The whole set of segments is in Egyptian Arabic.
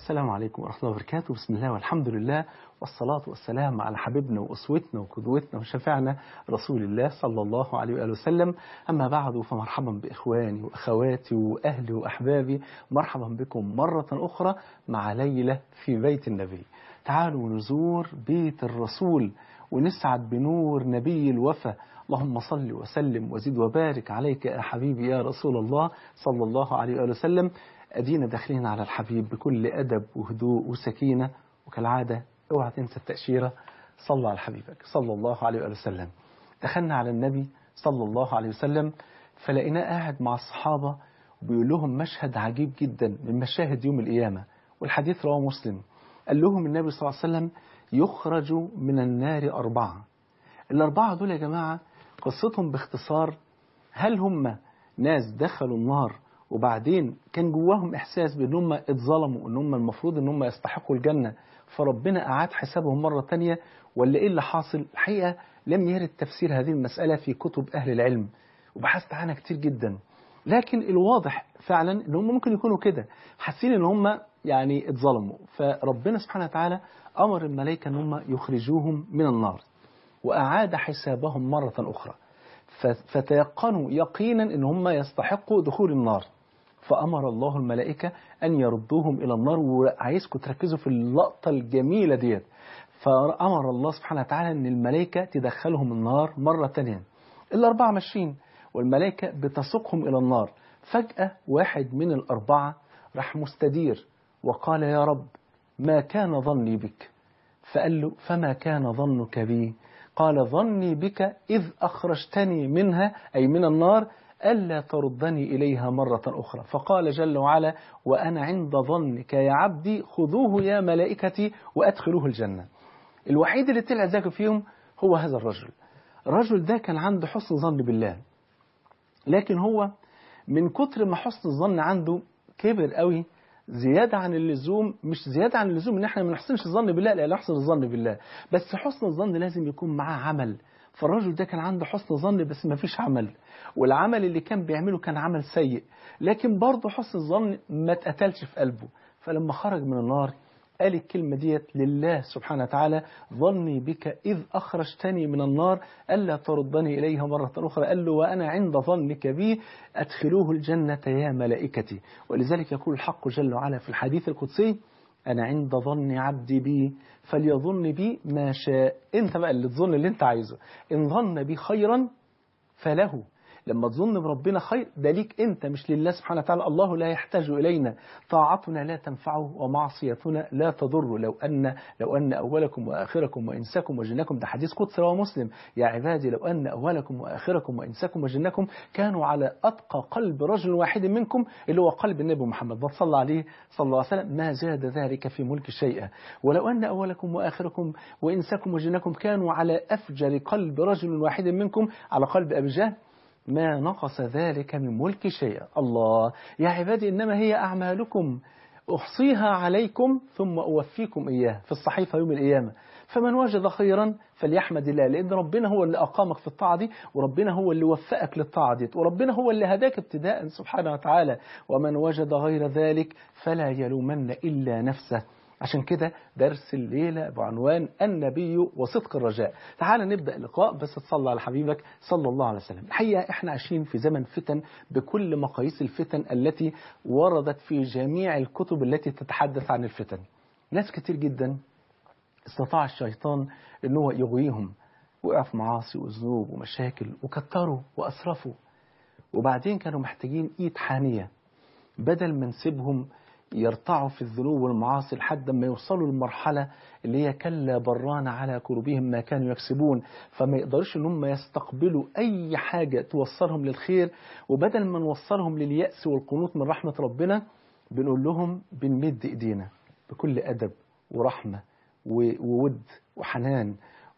السلام عليكم ورحمة الله وبركاته بسم الله والحمد لله والصلاة والسلام على حبيبنا وأسوتنا وقدوتنا وشفعنا رسول الله صلى الله عليه وآله وسلم أما بعد فمرحبا بإخواني وأخواتي وأهلي وأحبابي مرحبا بكم مرة أخرى مع ليلة في بيت النبي تعالوا نزور بيت الرسول ونسعد بنور نبي الوفا اللهم صل وسلم وزد وبارك عليك يا حبيبي يا رسول الله صلى الله عليه وآله وسلم أدينا داخلين على الحبيب بكل أدب وهدوء وسكينة وكالعادة اوعى تنسى التأشيرة صلى على حبيبك صلى الله عليه وآله وسلم دخلنا على النبي صلى الله عليه وسلم فلقيناه قاعد مع الصحابة وبيقول لهم مشهد عجيب جدا من مشاهد يوم القيامة والحديث رواه مسلم قال لهم النبي صلى الله عليه وسلم يخرج من النار أربعة الأربعة دول يا جماعة قصتهم باختصار هل هم ناس دخلوا النار وبعدين كان جواهم إحساس بأن هم اتظلموا أن هم المفروض أن هم يستحقوا الجنة فربنا أعاد حسابهم مرة تانية ولا إيه اللي حاصل الحقيقة لم يرد تفسير هذه المسألة في كتب أهل العلم وبحثت عنها كتير جدا لكن الواضح فعلا ان هم ممكن يكونوا كده حاسين ان هم يعني اتظلموا فربنا سبحانه وتعالى امر الملائكه ان هم يخرجوهم من النار واعاد حسابهم مره اخرى فتيقنوا يقينا ان هم يستحقوا دخول النار فامر الله الملائكه ان يردوهم الى النار وعايزكم تركزوا في اللقطه الجميله ديت فامر الله سبحانه وتعالى ان الملائكه تدخلهم النار مره ثانيه الاربعه ماشيين والملائكة بتسوقهم إلى النار فجأة واحد من الأربعة راح مستدير وقال يا رب ما كان ظني بك فقال له فما كان ظنك بي قال ظني بك إذ أخرجتني منها أي من النار ألا تردني إليها مرة أخرى فقال جل وعلا وأنا عند ظنك يا عبدي خذوه يا ملائكتي وأدخلوه الجنة الوحيد اللي طلع ذاك فيهم هو هذا الرجل الرجل ده كان عنده حسن ظن بالله لكن هو من كتر ما حسن الظن عنده كبر قوي زيادة عن اللزوم مش زيادة عن اللزوم ان احنا ما نحسنش الظن بالله لا نحسن الظن بالله بس حسن الظن لازم يكون معاه عمل فالرجل ده كان عنده حسن ظن بس ما فيش عمل والعمل اللي كان بيعمله كان عمل سيء لكن برضه حسن الظن ما اتقتلش في قلبه فلما خرج من النار قال الكلمة ديت لله سبحانه وتعالى ظني بك إذ أخرجتني من النار ألا تردني إليها مرة أخرى قال له وأنا عند ظنك بي أدخلوه الجنة يا ملائكتي ولذلك يقول الحق جل وعلا في الحديث القدسي أنا عند ظن عبدي بي فليظن بي ما شاء أنت بقى اللي تظن اللي أنت عايزه إن ظن بي خيرا فله لما تظن بربنا خير ده ليك انت مش لله سبحانه وتعالى الله لا يحتاج الينا طاعتنا لا تنفعه ومعصيتنا لا تضر لو ان لو ان اولكم واخركم وانساكم وجنكم ده حديث قدسي رواه مسلم يا عبادي لو ان اولكم واخركم وانساكم وجنكم كانوا على اتقى قلب رجل واحد منكم اللي هو قلب النبي محمد ما صلى عليه صلى الله عليه وسلم ما زاد ذلك في ملك شيئا ولو ان اولكم واخركم وانساكم وجنكم كانوا على افجر قلب رجل واحد منكم على قلب ابي جهل ما نقص ذلك من ملك شيئا الله يا عبادي إنما هي أعمالكم أحصيها عليكم ثم أوفيكم إياه في الصحيفة يوم القيامة فمن وجد خيرا فليحمد الله لأن ربنا هو اللي أقامك في الطاعة دي وربنا هو اللي وفقك للطاعة دي وربنا هو اللي هداك ابتداء سبحانه وتعالى ومن وجد غير ذلك فلا يلومن إلا نفسه عشان كده درس الليلة بعنوان النبي وصدق الرجاء تعال نبدأ اللقاء بس تصلى على حبيبك صلى الله عليه وسلم الحقيقة احنا عايشين في زمن فتن بكل مقاييس الفتن التي وردت في جميع الكتب التي تتحدث عن الفتن ناس كتير جدا استطاع الشيطان ان هو يغويهم وقع في معاصي وذنوب ومشاكل وكتروا وأسرفوا وبعدين كانوا محتاجين ايد حانية بدل ما نسيبهم يرتعوا في الذنوب والمعاصي لحد ما يوصلوا للمرحلة اللي هي كلا بران على قلوبهم ما كانوا يكسبون فما يقدرش ان هم يستقبلوا اي حاجة توصلهم للخير وبدل ما نوصلهم لليأس والقنوط من رحمة ربنا بنقول لهم بنمد ايدينا بكل ادب ورحمة وود وحنان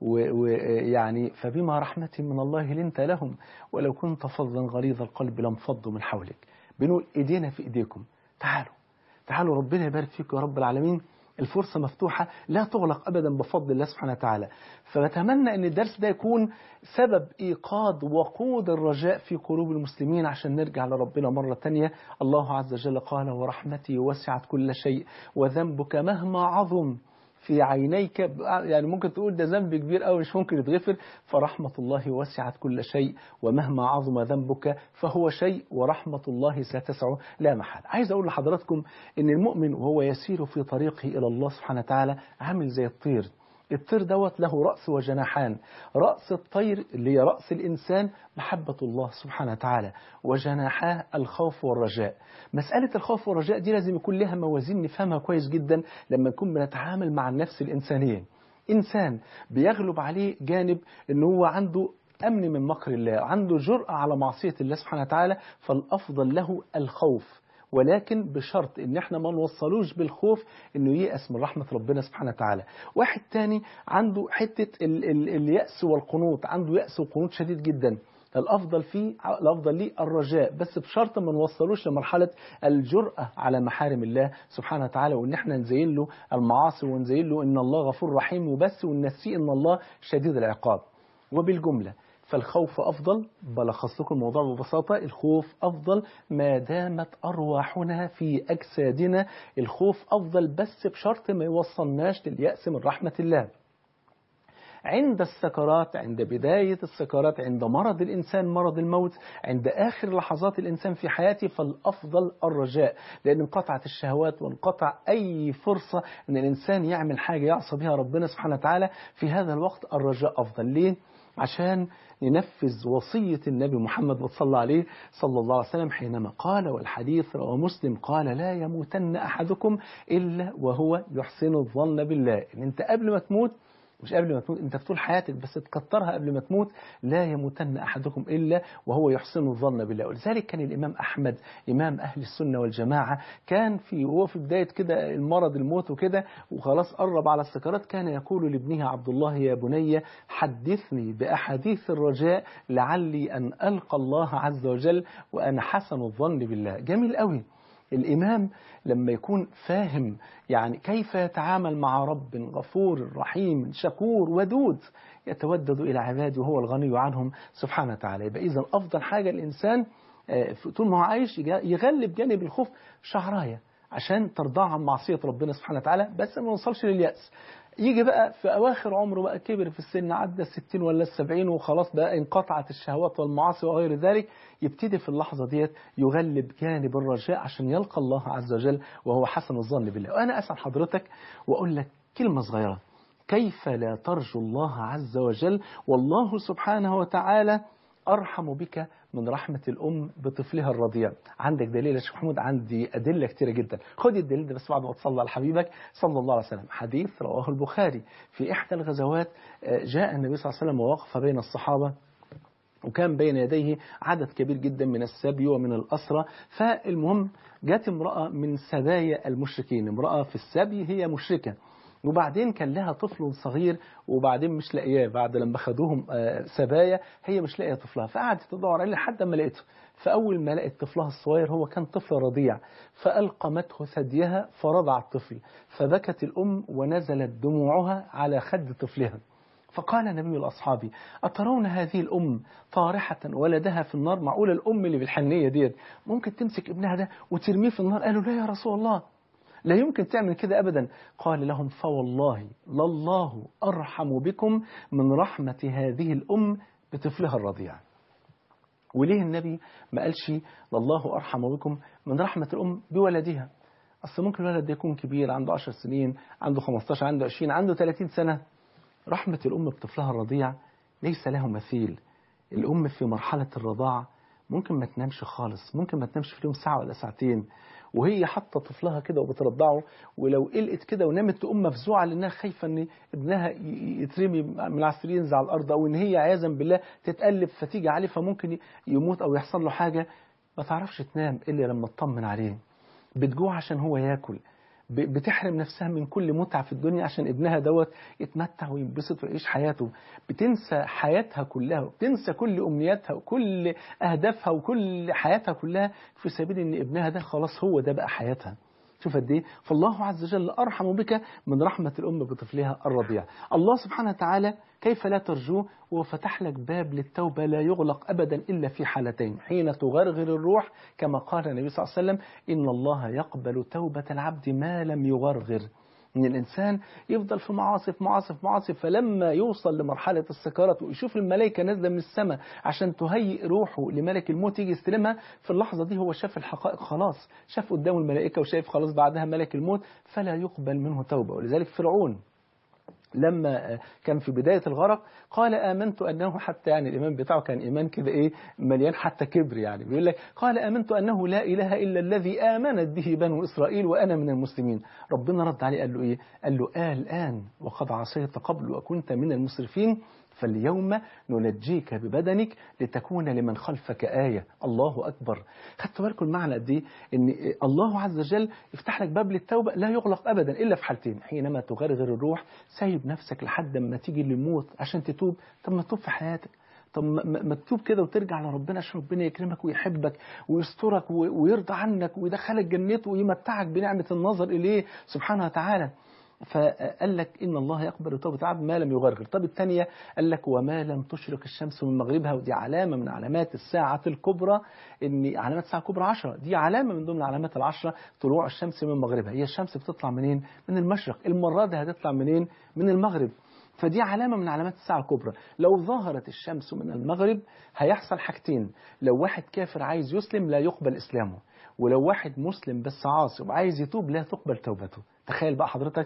ويعني فبما رحمة من الله لنت لهم ولو كنت فظا غليظ القلب لانفضوا من حولك بنقول ايدينا في ايديكم تعالوا تعالوا ربنا يبارك فيكم يا رب العالمين الفرصة مفتوحة لا تغلق أبدا بفضل الله سبحانه وتعالى فبتمنى أن الدرس ده يكون سبب إيقاد وقود الرجاء في قلوب المسلمين عشان نرجع لربنا مرة تانية الله عز وجل قال ورحمتي وسعت كل شيء وذنبك مهما عظم في عينيك يعني ممكن تقول ده ذنب كبير قوي مش ممكن يتغفر فرحمة الله وسعت كل شيء ومهما عظم ذنبك فهو شيء ورحمة الله ستسع لا محال عايز أقول لحضراتكم إن المؤمن وهو يسير في طريقه إلى الله سبحانه وتعالى عامل زي الطير الطير دوت له رأس وجناحان رأس الطير اللي هي رأس الإنسان محبة الله سبحانه وتعالى وجناحاه الخوف والرجاء مسألة الخوف والرجاء دي لازم يكون لها موازين نفهمها كويس جدا لما نكون بنتعامل مع النفس الإنسانية إنسان بيغلب عليه جانب أنه هو عنده أمن من مكر الله عنده جرأة على معصية الله سبحانه وتعالى فالأفضل له الخوف ولكن بشرط ان احنا ما نوصلوش بالخوف انه ييأس من رحمة ربنا سبحانه وتعالى واحد تاني عنده حتة ال ال اليأس والقنوط عنده يأس وقنوط شديد جدا الأفضل فيه الأفضل ليه الرجاء بس بشرط ما نوصلوش لمرحلة الجرأة على محارم الله سبحانه وتعالى وإن احنا نزين له المعاصي ونزين له إن الله غفور رحيم وبس ونسيه إن الله شديد العقاب وبالجملة فالخوف أفضل بلخص لكم الموضوع ببساطة الخوف أفضل ما دامت أرواحنا في أجسادنا الخوف أفضل بس بشرط ما يوصلناش لليأس من رحمة الله عند السكرات عند بداية السكرات عند مرض الإنسان مرض الموت عند آخر لحظات الإنسان في حياته فالأفضل الرجاء لأن انقطعت الشهوات وانقطع أي فرصة أن الإنسان يعمل حاجة يعصى بها ربنا سبحانه وتعالى في هذا الوقت الرجاء أفضل ليه؟ عشان ننفذ وصية النبي محمد صلى عليه صلى الله عليه وسلم حينما قال والحديث رواه مسلم قال لا يموتن أحدكم إلا وهو يحسن الظن بالله إن أنت قبل ما تموت مش قبل ما تموت انت في طول حياتك بس تكترها قبل ما تموت لا يموتن احدكم الا وهو يحسن الظن بالله ولذلك كان الامام احمد امام اهل السنه والجماعه كان في وهو في بدايه كده المرض الموت وكده وخلاص قرب على السكرات كان يقول لابنه عبد الله يا بني حدثني باحاديث الرجاء لعلي ان القى الله عز وجل وانا حسن الظن بالله جميل قوي الإمام لما يكون فاهم يعني كيف يتعامل مع رب غفور رحيم شكور ودود يتودد إلى عباده وهو الغني عنهم سبحانه وتعالى يبقى إذا أفضل حاجة الإنسان طول ما هو عايش يغلب جانب الخوف شعراية عشان ترضاه عن معصية ربنا سبحانه وتعالى بس ما نوصلش لليأس يجي بقى في أواخر عمره بقى كبر في السن عدى الستين ولا السبعين وخلاص بقى انقطعت الشهوات والمعاصي وغير ذلك يبتدي في اللحظة ديت يغلب جانب الرجاء عشان يلقى الله عز وجل وهو حسن الظن بالله وأنا أسأل حضرتك وأقول لك كلمة صغيرة كيف لا ترجو الله عز وجل والله سبحانه وتعالى أرحم بك من رحمة الأم بطفلها الرضيع عندك دليل يا شيخ محمود عندي أدلة كتيرة جدا خد الدليل ده بس بعد ما تصلى على حبيبك صلى الله عليه وسلم حديث رواه البخاري في إحدى الغزوات جاء النبي صلى الله عليه وسلم ووقف بين الصحابة وكان بين يديه عدد كبير جدا من السبي ومن الأسرى فالمهم جاءت امرأة من سبايا المشركين امرأة في السبي هي مشركة وبعدين كان لها طفل صغير وبعدين مش لاقياه بعد لما خدوهم سبايا هي مش لاقيه طفلها فقعدت تدور عليه لحد ما لقيته فاول ما لقت طفلها الصغير هو كان طفل رضيع فالقمته ثديها فرضع الطفل فبكت الام ونزلت دموعها على خد طفلها فقال النبي لأصحابه أترون هذه الأم طارحة ولدها في النار معقولة الأم اللي بالحنية ديت ممكن تمسك ابنها ده وترميه في النار قالوا لا يا رسول الله لا يمكن تعمل كده أبدا قال لهم فوالله لله أرحم بكم من رحمة هذه الأم بطفلها الرضيع وليه النبي ما قالش لله أرحم بكم من رحمة الأم بولدها أصل ممكن الولد ده يكون كبير عنده 10 سنين عنده 15 عنده 20 عنده 30 سنة رحمة الأم بطفلها الرضيع ليس له مثيل الأم في مرحلة الرضاعة ممكن ما تنامش خالص ممكن ما تنامش في اليوم ساعة ولا ساعتين وهي حاطه طفلها كده وبترضعه ولو قلقت كده ونامت تقوم مفزوعه لانها خايفه ان ابنها يترمي من على السرير ينزل على الارض او ان هي عياذا بالله تتقلب فتيجي عليه فممكن يموت او يحصل له حاجه ما تعرفش تنام الا لما تطمن عليه بتجوع عشان هو ياكل بتحرم نفسها من كل متعة في الدنيا عشان ابنها دوت يتمتع وينبسط ويعيش حياته بتنسى حياتها كلها وبتنسى كل أمنياتها وكل أهدافها وكل حياتها كلها في سبيل إن ابنها ده خلاص هو ده بقى حياتها شوف قد ايه فالله عز وجل ارحم بك من رحمه الام بطفلها الرضيع الله سبحانه وتعالى كيف لا ترجوه وفتح لك باب للتوبه لا يغلق ابدا الا في حالتين حين تغرغر الروح كما قال النبي صلى الله عليه وسلم ان الله يقبل توبه العبد ما لم يغرغر ان الانسان يفضل في معاصي في معاصي في معاصي فلما يوصل لمرحله السكرات ويشوف الملائكه نازله من السماء عشان تهيئ روحه لملك الموت يجي يستلمها في اللحظه دي هو شاف الحقائق خلاص شاف قدامه الملائكه وشايف خلاص بعدها ملك الموت فلا يقبل منه توبه ولذلك فرعون لما كان في بداية الغرق قال آمنت أنه حتى يعني الإيمان بتاعه كان إيمان كده إيه مليان حتى كبر يعني بيقول لك قال آمنت أنه لا إله إلا الذي آمنت به بنو إسرائيل وأنا من المسلمين ربنا رد عليه قال له إيه قال له آه الآن وقد عصيت قبل وكنت من المسرفين فاليوم ننجيك ببدنك لتكون لمن خلفك آية الله أكبر خدت بالكم المعنى قد إيه إن الله عز وجل يفتح لك باب للتوبة لا يغلق أبدا إلا في حالتين حينما تغرغر الروح سايب نفسك لحد ما تيجي للموت عشان تتوب طب ما تتوب في حياتك طب ما تتوب كده وترجع لربنا عشان ربنا يكرمك ويحبك ويسترك ويرضى عنك ويدخلك جنته ويمتعك بنعمة النظر إليه سبحانه وتعالى فقال لك إن الله يقبل توبة عبد ما لم يغرغر طب الثانية قال لك وما لم تشرق الشمس من مغربها ودي علامة من علامات الساعة الكبرى إن علامات الساعة الكبرى عشرة دي علامة من ضمن علامات العشرة طلوع الشمس من مغربها هي الشمس بتطلع منين من المشرق المرة دي هتطلع منين من المغرب فدي علامة من علامات الساعة الكبرى لو ظهرت الشمس من المغرب هيحصل حاجتين لو واحد كافر عايز يسلم لا يقبل إسلامه ولو واحد مسلم بس عاصي وعايز يتوب لا تقبل توبته تخيل بقى حضرتك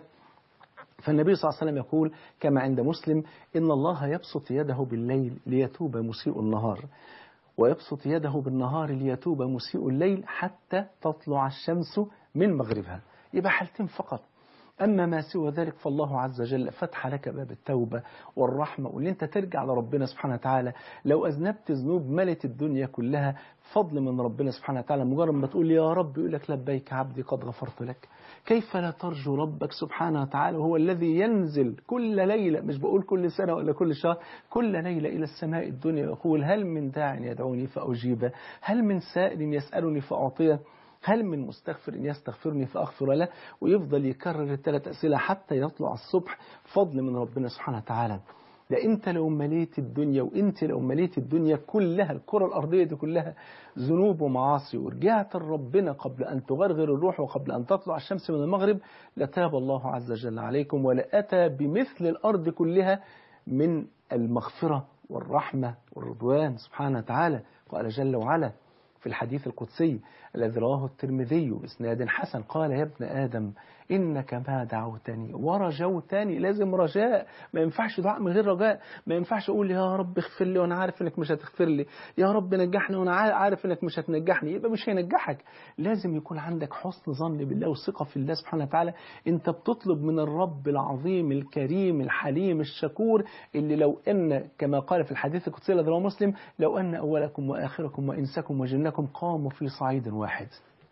فالنبي صلى الله عليه وسلم يقول كما عند مسلم إن الله يبسط يده بالليل ليتوب مسيء النهار ويبسط يده بالنهار ليتوب مسيء الليل حتى تطلع الشمس من مغربها يبقى حالتين فقط أما ما سوى ذلك فالله عز وجل فتح لك باب التوبة والرحمة واللي أنت ترجع لربنا سبحانه وتعالى لو أذنبت ذنوب ملت الدنيا كلها فضل من ربنا سبحانه وتعالى مجرد ما تقول يا رب يقول لك لبيك عبدي قد غفرت لك كيف لا ترجو ربك سبحانه وتعالى هو الذي ينزل كل ليلة مش بقول كل سنة ولا كل شهر كل ليلة إلى السماء الدنيا يقول هل من داع يدعوني فأجيبه هل من سائل يسألني فأعطيه هل من مستغفر يستغفرني فأغفر له ويفضل يكرر الثلاث أسئلة حتى يطلع الصبح فضل من ربنا سبحانه وتعالى ده انت لو مليت الدنيا وانت لو مليت الدنيا كلها الكرة الأرضية دي كلها ذنوب ومعاصي ورجعت لربنا قبل أن تغرغر الروح وقبل أن تطلع الشمس من المغرب لتاب الله عز وجل عليكم ولأتى بمثل الأرض كلها من المغفرة والرحمة والرضوان سبحانه وتعالى قال جل وعلا في الحديث القدسي الذي رواه الترمذي بإسناد حسن قال يا ابن آدم إنك ما دعوتني ورجوتني لازم رجاء ما ينفعش دعاء من غير رجاء ما ينفعش أقول يا رب اغفر لي وأنا عارف إنك مش هتغفر لي يا رب نجحني وأنا عارف إنك مش هتنجحني يبقى مش هينجحك لازم يكون عندك حسن ظن بالله وثقة في الله سبحانه وتعالى أنت بتطلب من الرب العظيم الكريم الحليم الشكور اللي لو أن كما قال في الحديث القدسي الذي رواه مسلم لو أن أولكم وآخركم وإنسكم وجنكم قاموا في صعيد واحد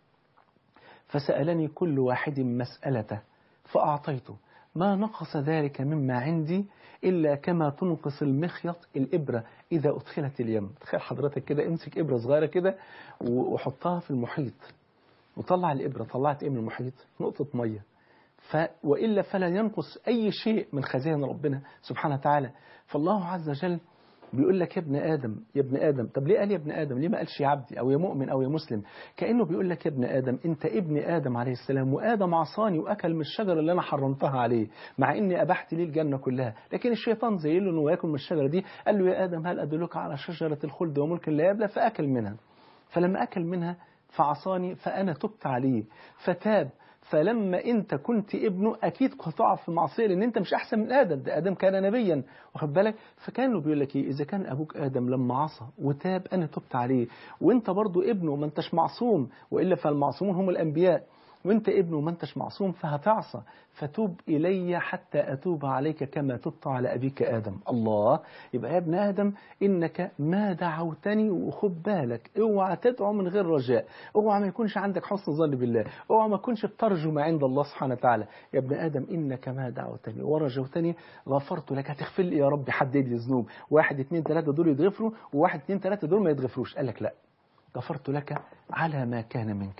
فسألني كل واحد مسألته فأعطيته ما نقص ذلك مما عندي إلا كما تنقص المخيط الإبرة إذا أدخلت اليم تخيل حضرتك كده امسك إبرة صغيرة كده وحطها في المحيط وطلع الإبرة طلعت إيه من المحيط نقطة مية ف وإلا فلا ينقص أي شيء من خزائن ربنا سبحانه وتعالى فالله عز وجل بيقول لك يا ابن آدم يا ابن آدم طب ليه قال يا ابن آدم ليه ما قالش يا عبدي أو يا مؤمن أو يا مسلم كأنه بيقول لك يا ابن آدم أنت ابن آدم عليه السلام وآدم عصاني وأكل من الشجرة اللي أنا حرمتها عليه مع إني أبحت ليه الجنة كلها لكن الشيطان زي له إنه ياكل من الشجرة دي قال له يا آدم هل أدلك على شجرة الخلد وملك لا يبلى فأكل منها فلما أكل منها فعصاني فأنا تبت عليه فتاب فلما انت كنت ابنه اكيد هتقع في المعصيه لان انت مش احسن من ادم ده ادم كان نبيا واخد بالك فكانوا بيقول لك ايه اذا كان ابوك ادم لما عصى وتاب انا تبت عليه وانت برضو ابنه ما انتش معصوم والا فالمعصومون هم الانبياء وانت ابنه ما انتش معصوم فهتعصى فتوب إلي حتى أتوب عليك كما تبت على أبيك آدم الله يبقى يا ابن آدم إنك ما دعوتني وخد بالك اوعى تدعو من غير رجاء اوعى ما يكونش عندك حسن ظن بالله اوعى ما تكونش بترجو ما عند الله سبحانه وتعالى يا ابن آدم إنك ما دعوتني ورجوتني غفرت لك هتغفر لي يا رب حدد لي ذنوب واحد اتنين تلاتة دول يتغفروا وواحد اتنين تلاتة دول ما يتغفروش قال لك لا غفرت لك على ما كان منك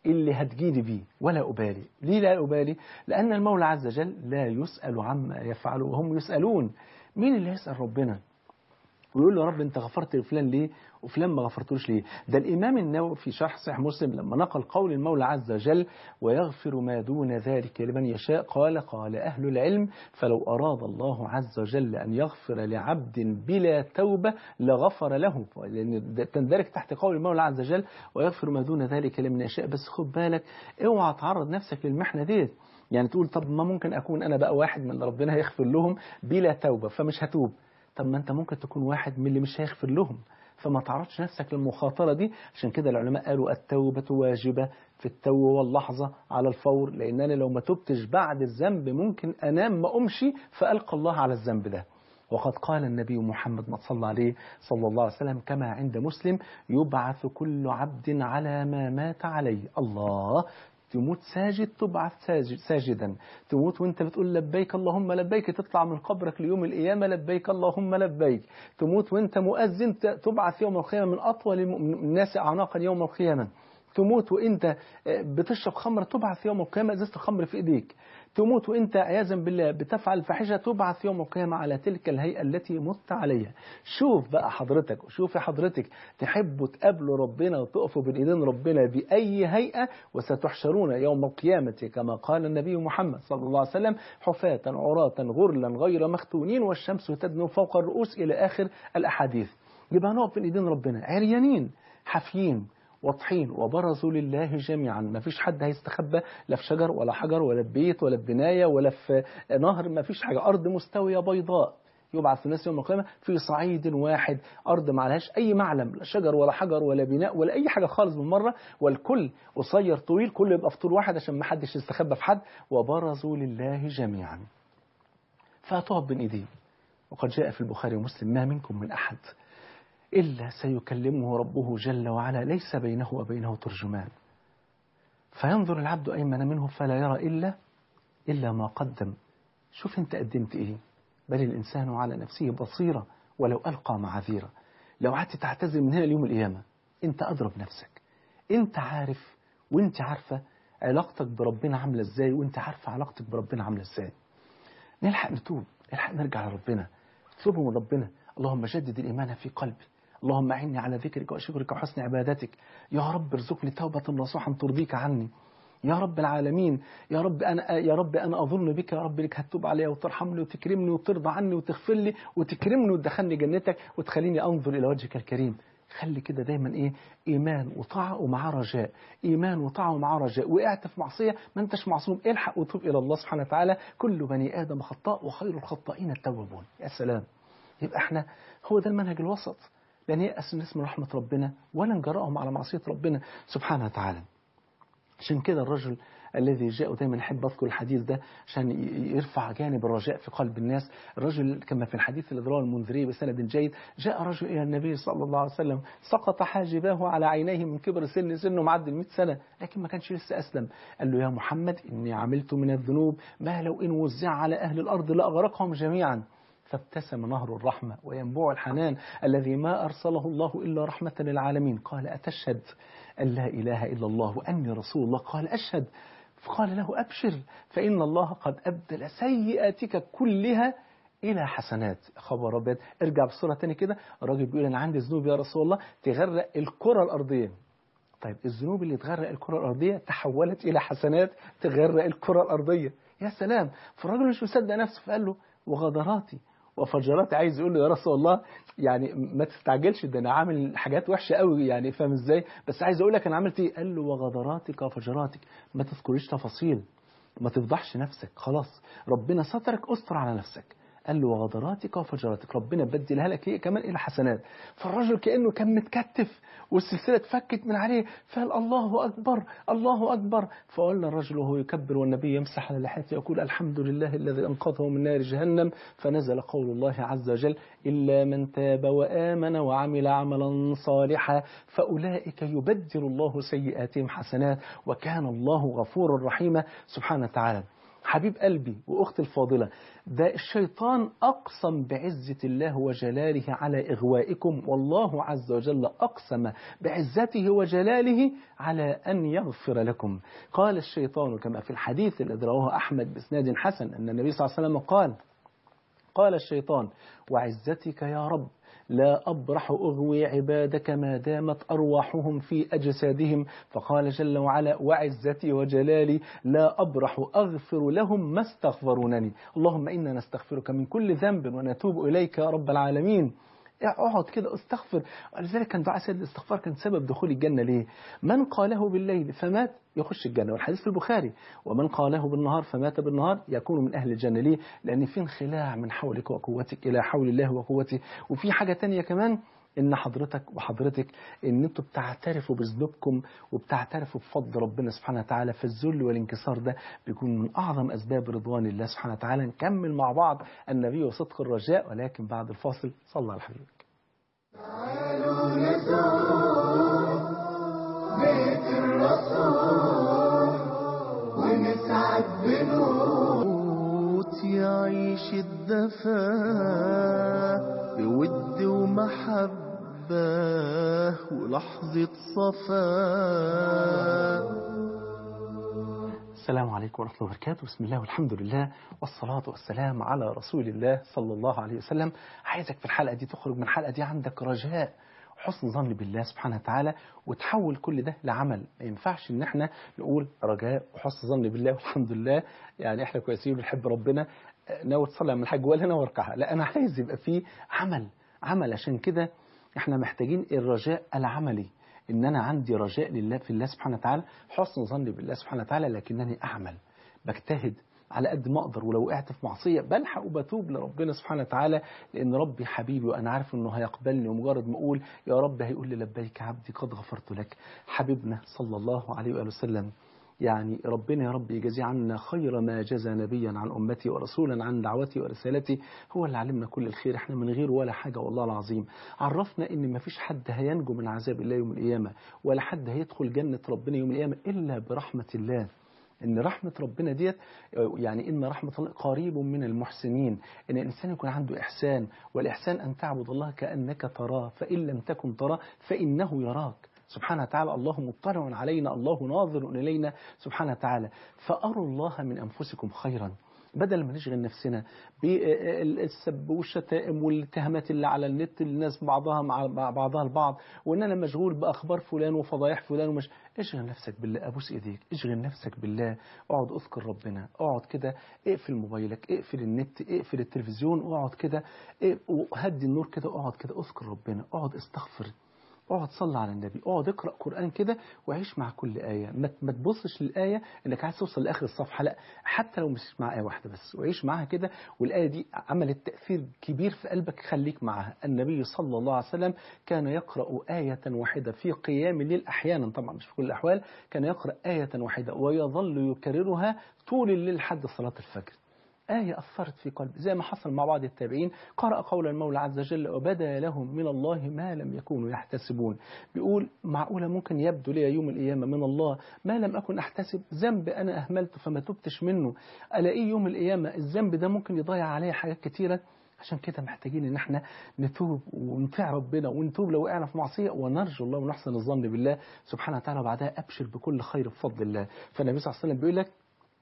اللي هتجيني بيه ولا أبالي ليه لا أبالي لأن المولى عز وجل لا يسأل عما يفعل وهم يسألون مين اللي يسأل ربنا ويقول له يا رب انت غفرت لفلان ليه وفلان ما غفرتوش ليه ده الإمام النووي في شرح صحيح مسلم لما نقل قول المولى عز وجل ويغفر ما دون ذلك لمن يشاء قال قال أهل العلم فلو أراد الله عز وجل أن يغفر لعبد بلا توبة لغفر له لأن تندرج تحت قول المولى عز وجل ويغفر ما دون ذلك لمن يشاء بس خد بالك اوعى تعرض نفسك للمحنة ديت يعني تقول طب ما ممكن أكون أنا بقى واحد من اللي ربنا هيغفر لهم بلا توبة فمش هتوب طب ما أنت ممكن تكون واحد من اللي مش هيغفر لهم فما تعرضش نفسك للمخاطرة دي عشان كده العلماء قالوا التوبة واجبة في التو واللحظة على الفور لأن أنا لو ما تبتش بعد الذنب ممكن أنام ما أمشي فألقى الله على الذنب ده وقد قال النبي محمد ما صلى عليه صلى الله عليه وسلم كما عند مسلم يبعث كل عبد على ما مات عليه الله تموت ساجد تبعث ساجد ساجدا تموت وانت بتقول لبيك اللهم لبيك تطلع من قبرك ليوم القيامة لبيك اللهم لبيك تموت وانت مؤذن تبعث يوم القيامة من أطول الناس أعناقا يوم القيامة تموت وانت بتشرب خمر تبعث يوم القيامة ازازة الخمر في ايديك تموت وانت عياذا بالله بتفعل فاحشة تبعث يوم القيامة على تلك الهيئة التي مت عليها شوف بقى حضرتك وشوفي حضرتك تحبوا تقابلوا ربنا وتقفوا بين ايدين ربنا بأي هيئة وستحشرون يوم القيامة كما قال النبي محمد صلى الله عليه وسلم حفاة عراة غرلا غير مختونين والشمس تدنو فوق الرؤوس إلى آخر الأحاديث يبقى نقف بين ايدين ربنا عريانين حافيين واضحين وبرزوا لله جميعا ما فيش حد هيستخبى لا في شجر ولا حجر ولا في بيت ولا في بناية ولا في نهر ما فيش حاجة أرض مستوية بيضاء يبعث الناس يوم القيامة في صعيد واحد أرض ما عليهاش أي معلم لا شجر ولا حجر ولا بناء ولا أي حاجة خالص من مرة والكل قصير طويل كل يبقى في طول واحد عشان ما حدش يستخبى في حد وبرزوا لله جميعا فهتقف بين إيديه وقد جاء في البخاري ومسلم ما منكم من أحد إلا سيكلمه ربه جل وعلا ليس بينه وبينه ترجمان فينظر العبد أيمن منه فلا يرى إلا إلا ما قدم شوف أنت قدمت إيه بل الإنسان على نفسه بصيرة ولو ألقى معاذيره لو قعدت تعتذر من هنا ليوم القيامة أنت أضرب نفسك أنت عارف وأنت عارفة علاقتك بربنا عاملة إزاي وأنت عارفة علاقتك بربنا عاملة إزاي نلحق نتوب نلحق نرجع لربنا اطلبه من ربنا اللهم جدد الإيمان في قلبي اللهم أعني على ذكرك وشكرك وحسن عبادتك يا رب ارزقني توبة نصوحا ترضيك عني يا رب العالمين يا رب أنا يا رب أنا أظن بك يا رب لك هتوب عليا وترحمني وتكرمني وترضى عني وتغفر لي وتكرمني وتدخلني جنتك وتخليني أنظر إلى وجهك الكريم خلي كده دايما ايه ايمان وطاعه ومعاه رجاء ايمان وطاعه ومعاه رجاء وقعت في معصيه ما انتش معصوم الحق وتوب الى الله سبحانه وتعالى كل بني ادم خطاء وخير الخطائين التوابون يا سلام يبقى احنا هو ده المنهج الوسط لن يأس الناس من رحمة ربنا ولا نجرأهم على معصية ربنا سبحانه وتعالى عشان كده الرجل الذي جاء دايما أحب أذكر الحديث ده عشان يرفع جانب الرجاء في قلب الناس الرجل كما في الحديث الذي رواه المنذري بسند جيد جاء رجل إلى النبي صلى الله عليه وسلم سقط حاجباه على عينيه من كبر سن سنه معدي ال 100 سنة لكن ما كانش لسه أسلم قال له يا محمد إني عملت من الذنوب ما لو إن وزع على أهل الأرض لأغرقهم جميعا فابتسم نهر الرحمة وينبوع الحنان الذي ما أرسله الله إلا رحمة للعالمين قال أتشهد أن لا إله إلا الله وأني رسول الله قال أشهد فقال له أبشر فإن الله قد أبدل سيئاتك كلها إلى حسنات خبر أبيض ارجع بصورة تاني كده الراجل بيقول أنا عندي ذنوب يا رسول الله تغرق الكرة الأرضية طيب الذنوب اللي تغرق الكرة الأرضية تحولت إلى حسنات تغرق الكرة الأرضية يا سلام فالراجل مش مصدق نفسه فقال له وغدراتي وفجراتي عايز يقول له يا رسول الله يعني ما تستعجلش ده انا عامل حاجات وحشه قوي يعني فاهم ازاي بس عايز اقول لك انا عملت ايه قال له وغدراتك وفجراتك ما تذكريش تفاصيل ما تفضحش نفسك خلاص ربنا سترك استر على نفسك قال له وغدراتك وفجراتك ربنا بدلها لك هي كمان الى حسنات فالرجل كانه كان متكتف والسلسله اتفكت من عليه فقال الله اكبر الله اكبر فولى الرجل وهو يكبر والنبي يمسح على لحيته يقول الحمد لله الذي انقذه من نار جهنم فنزل قول الله عز وجل الا من تاب وامن وعمل عملا صالحا فاولئك يبدل الله سيئاتهم حسنات وكان الله غفورا رحيما سبحانه وتعالى حبيب قلبي وأختي الفاضلة ده الشيطان أقسم بعزة الله وجلاله على إغوائكم والله عز وجل أقسم بعزته وجلاله على أن يغفر لكم قال الشيطان كما في الحديث الذي رواه أحمد بإسناد حسن أن النبي صلى الله عليه وسلم قال قال الشيطان وعزتك يا رب لا أبرح أغوي عبادك ما دامت أرواحهم في أجسادهم فقال جل وعلا وعزتي وجلالي لا أبرح أغفر لهم ما استغفرونني اللهم إنا نستغفرك من كل ذنب ونتوب إليك يا رب العالمين اقعد كده استغفر ولذلك كان دعاء سيد الاستغفار كان سبب دخول الجنة ليه من قاله بالليل فمات يخش الجنة والحديث في البخاري ومن قاله بالنهار فمات بالنهار يكون من أهل الجنة ليه لأن في انخلاع من حولك وقوتك إلى حول الله وقوته وفي حاجة تانية كمان ان حضرتك وحضرتك ان انتوا بتعترفوا بذنوبكم وبتعترفوا بفضل ربنا سبحانه وتعالى فالذل والانكسار ده بيكون من اعظم اسباب رضوان الله سبحانه وتعالى نكمل مع بعض النبي وصدق الرجاء ولكن بعد الفاصل صلى على حبيبك تعالوا نزور بيت الرسول ونسعد بنور يعيش الدفا بود ومحبة ولحظة صفا السلام عليكم ورحمة الله وبركاته بسم الله والحمد لله والصلاة والسلام على رسول الله صلى الله عليه وسلم عايزك في الحلقة دي تخرج من الحلقة دي عندك رجاء حسن ظن بالله سبحانه وتعالى وتحول كل ده لعمل ما ينفعش ان احنا نقول رجاء وحسن ظن بالله والحمد لله يعني احنا كويسين وبنحب ربنا ناوي تصلي من الحج ولا ناوي اركعها لا انا عايز يبقى فيه عمل عمل عشان كده احنا محتاجين الرجاء العملي ان انا عندي رجاء لله في الله سبحانه وتعالى حسن ظني بالله سبحانه وتعالى لكنني اعمل بجتهد على قد ما اقدر ولو وقعت في معصيه بلحق وبتوب لربنا سبحانه وتعالى لان ربي حبيبي وانا عارف انه هيقبلني ومجرد ما اقول يا رب هيقول لي لبيك عبدي قد غفرت لك حبيبنا صلى الله عليه واله وسلم يعني ربنا يا رب يجازي عنا خير ما جزى نبيا عن أمتي ورسولا عن دعوتي ورسالتي هو اللي علمنا كل الخير احنا من غير ولا حاجة والله العظيم عرفنا ان ما فيش حد هينجو من عذاب الله يوم القيامة ولا حد هيدخل جنة ربنا يوم القيامة إلا برحمة الله ان رحمة ربنا ديت يعني ان رحمة الله قريب من المحسنين ان الانسان يكون عنده احسان والاحسان ان تعبد الله كانك تراه فان لم تكن تراه فانه يراك سبحانه وتعالى الله مطلع علينا الله ناظر إلينا سبحانه وتعالى فأروا الله من أنفسكم خيرا بدل ما نشغل نفسنا بالسب والشتائم والاتهامات اللي على النت اللي الناس بعضها مع بعضها البعض وان انا مشغول باخبار فلان وفضايح فلان ومش اشغل نفسك بالله ابوس ايديك اشغل نفسك بالله اقعد اذكر ربنا اقعد كده اقفل موبايلك اقفل النت اقفل التلفزيون اقعد كده وهدي النور كده اقعد كده اذكر ربنا اقعد استغفر اقعد صلي على النبي اقعد اقرا قران كده وعيش مع كل ايه ما تبصش للايه انك عايز توصل لاخر الصفحه لا حتى لو مش مع ايه واحده بس وعيش معاها كده والايه دي عملت تاثير كبير في قلبك خليك معاها النبي صلى الله عليه وسلم كان يقرا ايه واحده في قيام الليل احيانا طبعا مش في كل الاحوال كان يقرا ايه واحده ويظل يكررها طول الليل لحد صلاه الفجر آية أثرت في قلبي زي ما حصل مع بعض التابعين قرأ قول المولى عز وجل وبدا لهم من الله ما لم يكونوا يحتسبون بيقول معقولة ممكن يبدو لي يوم القيامة من الله ما لم أكن أحتسب ذنب أنا أهملته فما تبتش منه ألاقيه يوم القيامة الذنب ده ممكن يضيع عليا حاجات كتيرة عشان كده محتاجين ان احنا نتوب ونطيع ربنا ونتوب لو وقعنا في معصيه ونرجو الله ونحسن الظن بالله سبحانه وتعالى وبعدها ابشر بكل خير بفضل الله فالنبي صلى الله عليه وسلم بيقول لك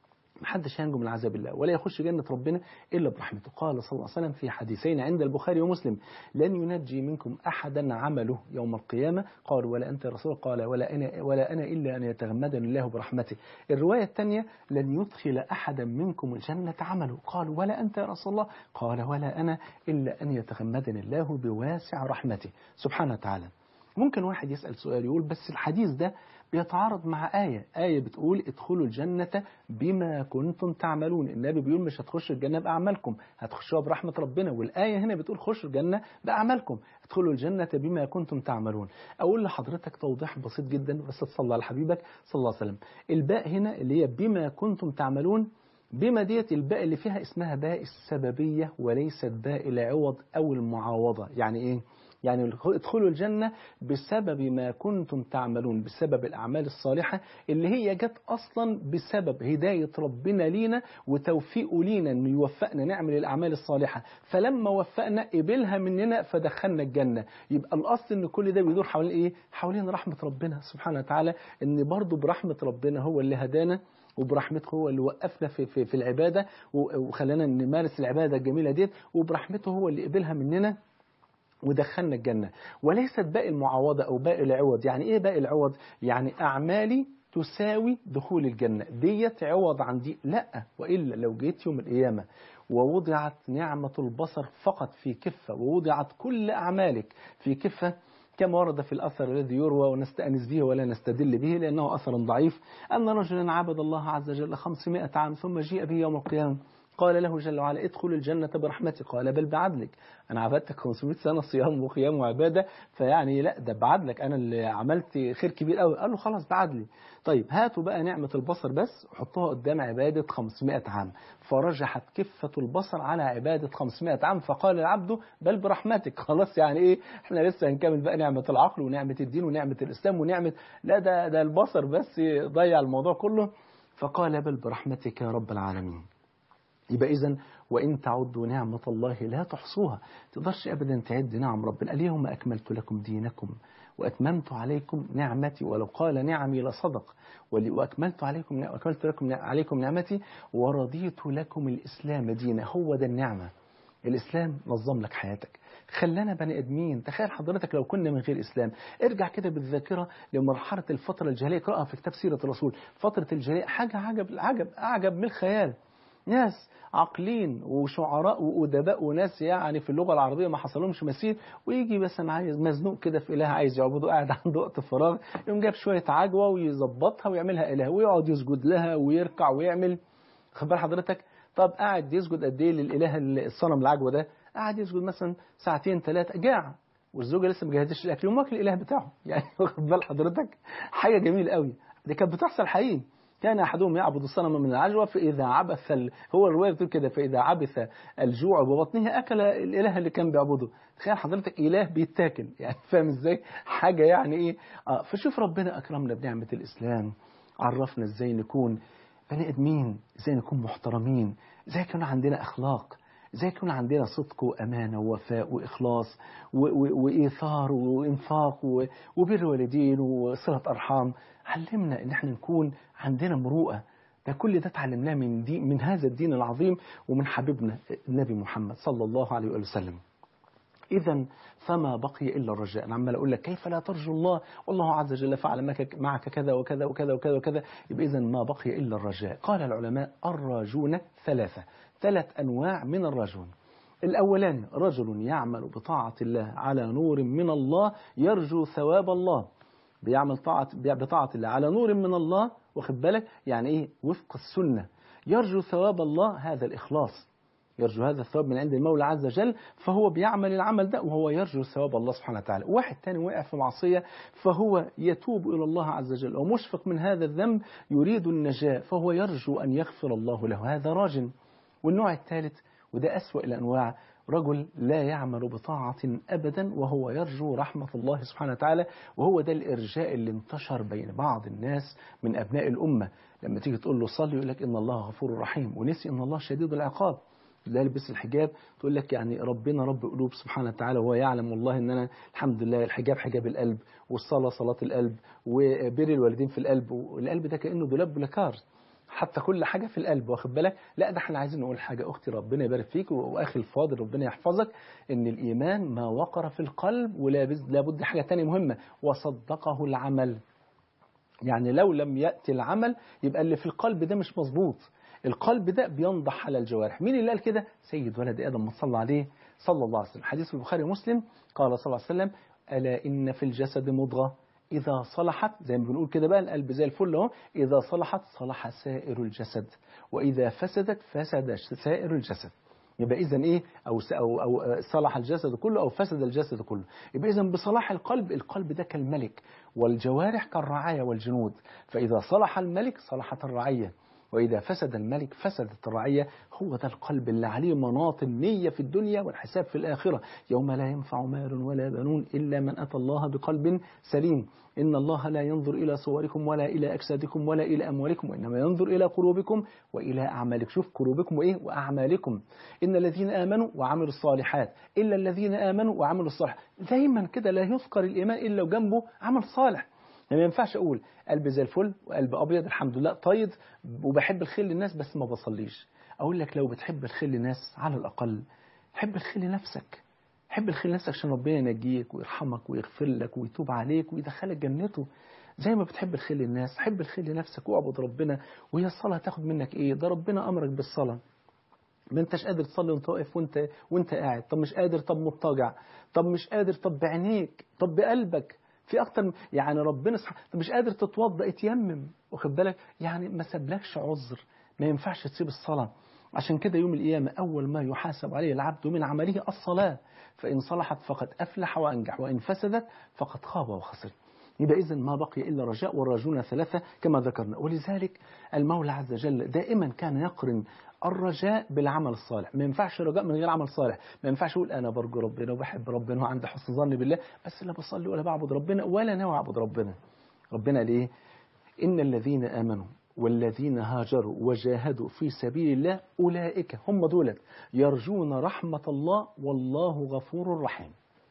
محدش هينجو من عذاب الله ولا يخش جنة ربنا إلا برحمته قال صلى الله عليه وسلم في حديثين عند البخاري ومسلم لن ينجي منكم أحدا عمله يوم القيامة قال ولا أنت يا رسول قال ولا أنا, ولا أنا إلا أن يتغمدني الله برحمته الرواية الثانية لن يدخل أحدا منكم الجنة عمله قال ولا أنت يا رسول الله قال ولا أنا إلا أن يتغمدني الله بواسع رحمته سبحانه وتعالى ممكن واحد يسأل سؤال يقول بس الحديث ده بيتعارض مع آية آية بتقول ادخلوا الجنة بما كنتم تعملون النبي بيقول مش هتخشوا الجنة بأعمالكم هتخشوها برحمة ربنا والآية هنا بتقول خشوا الجنة بأعمالكم ادخلوا الجنة بما كنتم تعملون أقول لحضرتك توضيح بسيط جدا بس تصلى على حبيبك صلى الله عليه وسلم الباء هنا اللي هي بما كنتم تعملون بما ديت الباء اللي فيها اسمها باء السببية وليست باء العوض أو المعاوضة يعني إيه يعني ادخلوا الجنة بسبب ما كنتم تعملون بسبب الأعمال الصالحة اللي هي جت أصلا بسبب هداية ربنا لينا وتوفيقه لينا أنه يوفقنا نعمل الأعمال الصالحة فلما وفقنا قبلها مننا فدخلنا الجنة يبقى الأصل أن كل ده بيدور حوالين إيه؟ حوالين رحمة ربنا سبحانه وتعالى أن برضه برحمة ربنا هو اللي هدانا وبرحمته هو اللي وقفنا في, في, في العبادة وخلانا نمارس العبادة الجميلة ديت وبرحمته هو اللي قبلها مننا ودخلنا الجنة وليست باقي المعاوضة أو باقي العوض يعني إيه باقي العوض يعني أعمالي تساوي دخول الجنة ديت عوض عن دي لا وإلا لو جيت يوم القيامة ووضعت نعمة البصر فقط في كفة ووضعت كل أعمالك في كفة كما ورد في الأثر الذي يروى ونستأنس به ولا نستدل به لأنه أثر ضعيف أن رجلا عبد الله عز وجل خمسمائة عام ثم جيء به يوم القيامة قال له جل وعلا ادخل الجنة برحمتي قال بل بعدلك أنا عبدتك 500 سنة صيام وقيام وعبادة فيعني لا ده بعدلك أنا اللي عملت خير كبير قوي قال له خلاص بعدلي طيب هاتوا بقى نعمة البصر بس حطوها قدام عبادة 500 عام فرجحت كفة البصر على عبادة 500 عام فقال العبد بل برحمتك خلاص يعني ايه احنا لسه هنكمل بقى نعمة العقل ونعمة الدين ونعمة الإسلام ونعمة لا ده ده البصر بس ضيع الموضوع كله فقال بل برحمتك يا رب العالمين يبقى إذا وإن تعدوا نعمة الله لا تحصوها تقدرش أبدا تعد نعم ربنا اليوم أكملت لكم دينكم وأتممت عليكم نعمتي ولو قال نعمي لصدق وأكملت عليكم وأكملت لكم عليكم نعمتي ورضيت لكم الإسلام دينا هو ده النعمة الإسلام نظم لك حياتك خلانا بني ادمين تخيل حضرتك لو كنا من غير اسلام ارجع كده بالذاكره لمرحله الفتره الجاهليه اقراها في كتاب سيره الرسول فتره الجاهليه حاجه عجب عجب اعجب من الخيال ناس عاقلين وشعراء وأدباء وناس يعني في اللغة العربية ما حصلهمش مثيل ويجي مثلا عايز مزنوق كده في إله عايز يعبده قاعد عنده وقت فراغ يقوم جاب شوية عجوة ويظبطها ويعملها إله ويقعد يسجد لها ويركع ويعمل خد بال حضرتك طب قاعد يسجد قد إيه للإله الصنم العجوة ده قاعد يسجد مثلا ساعتين ثلاثة جاع والزوجة لسه ما جهزتش الأكل يقوم واكل الإله بتاعه يعني واخد بال حضرتك حاجة جميلة قوي دي كانت بتحصل حقيقي كان أحدهم يعبد الصنم من العجوة فإذا عبث ال... هو الرواية بتقول كده فإذا عبث الجوع ببطنه أكل الإله اللي كان بيعبده تخيل حضرتك إله بيتاكل يعني فاهم إزاي حاجة يعني إيه آه فشوف ربنا أكرمنا بنعمة الإسلام عرفنا إزاي نكون بني آدمين إزاي نكون محترمين إزاي يكون عندنا أخلاق ازاي يكون عندنا صدق وامانه ووفاء واخلاص وايثار وانفاق وبر والدين وصله ارحام علمنا ان احنا نكون عندنا مروءه ده كل ده اتعلمناه من دين من هذا الدين العظيم ومن حبيبنا النبي محمد صلى الله عليه وسلم إذا فما بقي إلا الرجاء أنا عمال أقول لك كيف لا ترجو الله والله عز وجل فعل معك كذا وكذا وكذا وكذا وكذا يبقى إذا ما بقي إلا الرجاء قال العلماء الراجون ثلاثة ثلاث أنواع من الرجون الأولاني رجل يعمل بطاعة الله على نور من الله يرجو ثواب الله بيعمل طاعة بطاعة الله على نور من الله واخد بالك يعني إيه وفق السنة يرجو ثواب الله هذا الإخلاص يرجو هذا الثواب من عند المولى عز وجل فهو بيعمل العمل ده وهو يرجو ثواب الله سبحانه وتعالى واحد تاني وقع في معصية فهو يتوب إلى الله عز وجل ومشفق من هذا الذنب يريد النجاة فهو يرجو أن يغفر الله له هذا راجل والنوع الثالث وده أسوأ الأنواع رجل لا يعمل بطاعة أبدا وهو يرجو رحمة الله سبحانه وتعالى وهو ده الإرجاء اللي انتشر بين بعض الناس من أبناء الأمة لما تيجي تقول له صلي يقول لك إن الله غفور رحيم ونسي إن الله شديد العقاب لا يلبس الحجاب تقول لك يعني ربنا رب قلوب سبحانه وتعالى وهو يعلم والله ان انا الحمد لله الحجاب حجاب القلب والصلاه صلاه القلب وبر الوالدين في القلب والقلب ده كانه دولاب بلاكار حتى كل حاجه في القلب واخد بالك لا ده احنا عايزين نقول حاجه اختي ربنا يبارك فيك واخي الفاضل ربنا يحفظك ان الايمان ما وقر في القلب ولا لابد حاجه ثانيه مهمه وصدقه العمل يعني لو لم ياتي العمل يبقى اللي في القلب ده مش مظبوط القلب ده بينضح على الجوارح مين اللي قال كده سيد ولد ادم ما صلى عليه صلى الله عليه وسلم حديث البخاري ومسلم قال صلى الله عليه وسلم الا ان في الجسد مضغه إذا صلحت زي ما بنقول كده بقى القلب زي الفل اهو إذا صلحت صلح سائر الجسد وإذا فسدت فسد سائر الجسد يبقى إذا إيه أو أو أو صلح الجسد كله أو فسد الجسد كله يبقى إذا بصلاح القلب القلب ده كالملك والجوارح كالرعاية والجنود فإذا صلح الملك صلحت الرعية وإذا فسد الملك فسدت الرعية هو ده القلب اللي عليه مناط النية في الدنيا والحساب في الآخرة يوم لا ينفع مال ولا بنون إلا من أتى الله بقلب سليم إن الله لا ينظر إلى صوركم ولا إلى أجسادكم ولا إلى أموالكم وإنما ينظر إلى قلوبكم وإلى أعمالكم شوف قلوبكم وإيه وأعمالكم إن الذين آمنوا وعملوا الصالحات إلا الذين آمنوا وعملوا الصالحات دايما كده لا يذكر الإيمان إلا وجنبه عمل صالح يعني ما ينفعش أقول قلب زي الفل وقلب أبيض الحمد لله طيب وبحب الخير للناس بس ما بصليش أقول لك لو بتحب الخير للناس على الأقل حب الخير لنفسك حب الخير لنفسك عشان ربنا ينجيك ويرحمك ويغفر لك ويتوب عليك ويدخلك جنته زي ما بتحب الخير للناس حب الخير لنفسك واعبد ربنا وهي الصلاة تاخد منك ايه ده ربنا أمرك بالصلاة ما انتش قادر تصلي وانت واقف وانت وانت قاعد طب مش قادر طب مضطجع طب مش قادر طب بعينيك طب بقلبك في اكتر يعني ربنا سبحانه طب مش قادر تتوضا اتيمم واخد بالك يعني ما سابلكش عذر ما ينفعش تسيب الصلاه عشان كده يوم القيامة أول ما يحاسب عليه العبد من عمله الصلاة فإن صلحت فقد أفلح وأنجح وإن فسدت فقد خاب وخسر يبقى إذن ما بقي إلا رجاء والراجون ثلاثة كما ذكرنا ولذلك المولى عز وجل دائما كان يقرن الرجاء بالعمل الصالح ما ينفعش رجاء من غير عمل صالح ما ينفعش اقول انا برجو ربنا وبحب ربنا وعندي حسن ظن بالله بس لا بصلي ولا بعبد ربنا ولا ناوي اعبد ربنا ربنا ليه ان الذين امنوا والذين هاجروا وجاهدوا في سبيل الله اولئك هم دولت يرجون رحمه الله والله غفور رحيم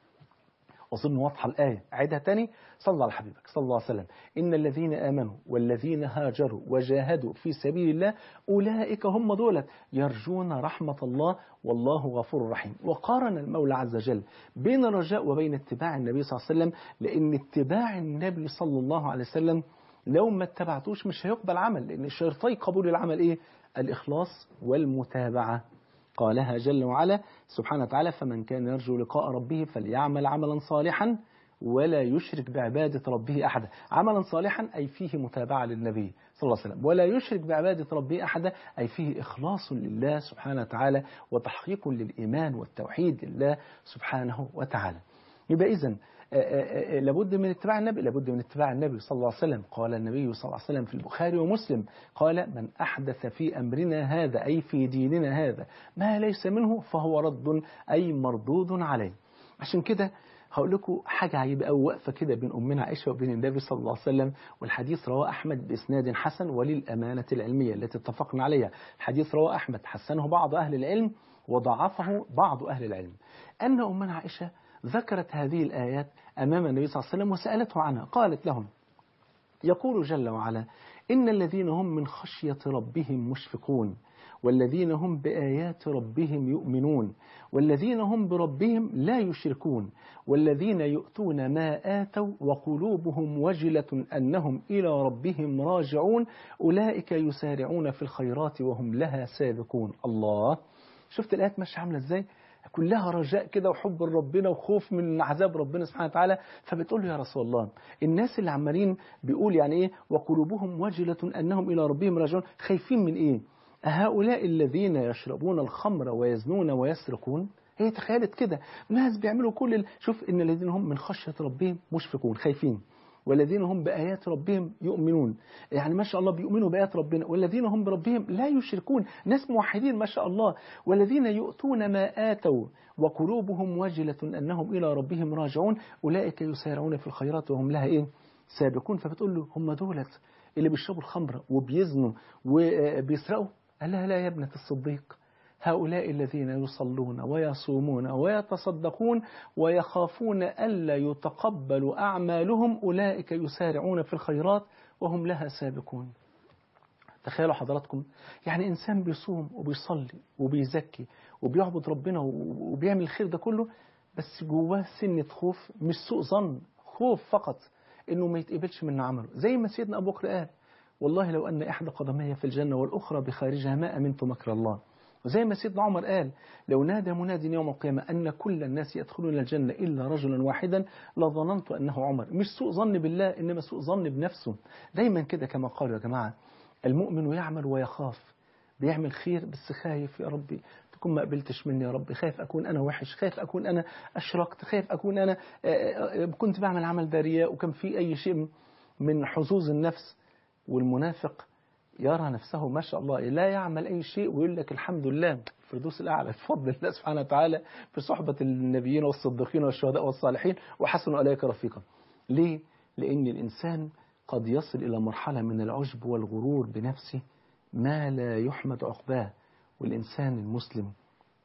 أظن واضحة الآية عيدها تاني صلى على حبيبك صلى الله عليه وسلم إن الذين آمنوا والذين هاجروا وجاهدوا في سبيل الله أولئك هم دولت يرجون رحمة الله والله غفور رحيم وقارن المولى عز وجل بين الرجاء وبين اتباع النبي صلى الله عليه وسلم لأن اتباع النبي صلى الله عليه وسلم لو ما اتبعتوش مش هيقبل عمل لأن شرطي قبول العمل إيه الإخلاص والمتابعة قالها جل وعلا سبحانه وتعالى فمن كان يرجو لقاء ربه فليعمل عملا صالحا ولا يشرك بعبادة ربه أحدا عملا صالحا أي فيه متابعة للنبي صلى الله عليه وسلم ولا يشرك بعبادة ربه أحدا أي فيه إخلاص لله سبحانه وتعالى وتحقيق للإيمان والتوحيد لله سبحانه وتعالى يبقى إذن لابد من اتباع النبي لابد من اتباع النبي صلى الله عليه وسلم قال النبي صلى الله عليه وسلم في البخاري ومسلم قال من أحدث في أمرنا هذا أي في ديننا هذا ما ليس منه فهو رد أي مردود عليه عشان كده هقول لكم حاجة عجيبة أوي واقفة كده بين أمنا عائشة وبين النبي صلى الله عليه وسلم والحديث رواه أحمد بإسناد حسن وللأمانة العلمية التي اتفقنا عليها الحديث رواه أحمد حسنه بعض أهل العلم وضعفه بعض أهل العلم أن أمنا عائشة ذكرت هذه الآيات أمام النبي صلى الله عليه وسلم وسألته عنها قالت لهم يقول جل وعلا إن الذين هم من خشية ربهم مشفقون والذين هم بآيات ربهم يؤمنون والذين هم بربهم لا يشركون والذين يؤتون ما آتوا وقلوبهم وجلة أنهم إلى ربهم راجعون أولئك يسارعون في الخيرات وهم لها سابقون الله شفت الآيات ماشية عاملة إزاي كلها رجاء كده وحب ربنا وخوف من عذاب ربنا سبحانه وتعالى فبتقول له يا رسول الله الناس اللي عمالين بيقول يعني ايه وقلوبهم وجلة انهم الى ربهم راجعون خايفين من ايه هؤلاء الذين يشربون الخمر ويزنون ويسرقون هي تخيلت كده ناس بيعملوا كل ال... شوف ان الذين هم من خشية ربهم مشفقون خايفين والذين هم بآيات ربهم يؤمنون يعني ما شاء الله بيؤمنوا بآيات ربنا والذين هم بربهم لا يشركون ناس موحدين ما شاء الله والذين يؤتون ما آتوا وقلوبهم وجلة أنهم إلى ربهم راجعون أولئك يسارعون في الخيرات وهم لها إيه سابقون فبتقول له هم دولت اللي بيشربوا الخمر وبيزنوا وبيسرقوا قال لها لا يا ابنة الصديق هؤلاء الذين يصلون ويصومون ويتصدقون ويخافون ألا يتقبل أعمالهم أولئك يسارعون في الخيرات وهم لها سابقون تخيلوا حضراتكم يعني إنسان بيصوم وبيصلي وبيزكي وبيعبد ربنا وبيعمل الخير ده كله بس جواه سنة خوف مش سوء ظن خوف فقط إنه ما يتقبلش من عمله زي ما سيدنا أبو بكر قال والله لو أن إحدى قدمي في الجنة والأخرى بخارجها ما أمنت مكر الله وزي ما سيدنا عمر قال لو نادى مناد يوم القيامة أن كل الناس يدخلون الجنة إلا رجلا واحدا لظننت أنه عمر مش سوء ظن بالله إنما سوء ظن بنفسه دايما كده كما قالوا يا جماعة المؤمن يعمل ويخاف بيعمل خير بس خايف يا ربي تكون ما قبلتش مني يا ربي خايف أكون أنا وحش خايف أكون أنا أشركت خايف أكون أنا كنت بعمل عمل برياء وكان في أي شيء من حظوظ النفس والمنافق يرى نفسه ما شاء الله لا يعمل أي شيء ويقول لك الحمد لله الفردوس الأعلى بفضل الله سبحانه وتعالى في صحبة النبيين والصديقين والشهداء والصالحين وحسن أولئك رفيقا ليه؟ لأن الإنسان قد يصل إلى مرحلة من العجب والغرور بنفسه ما لا يحمد عقباه والإنسان المسلم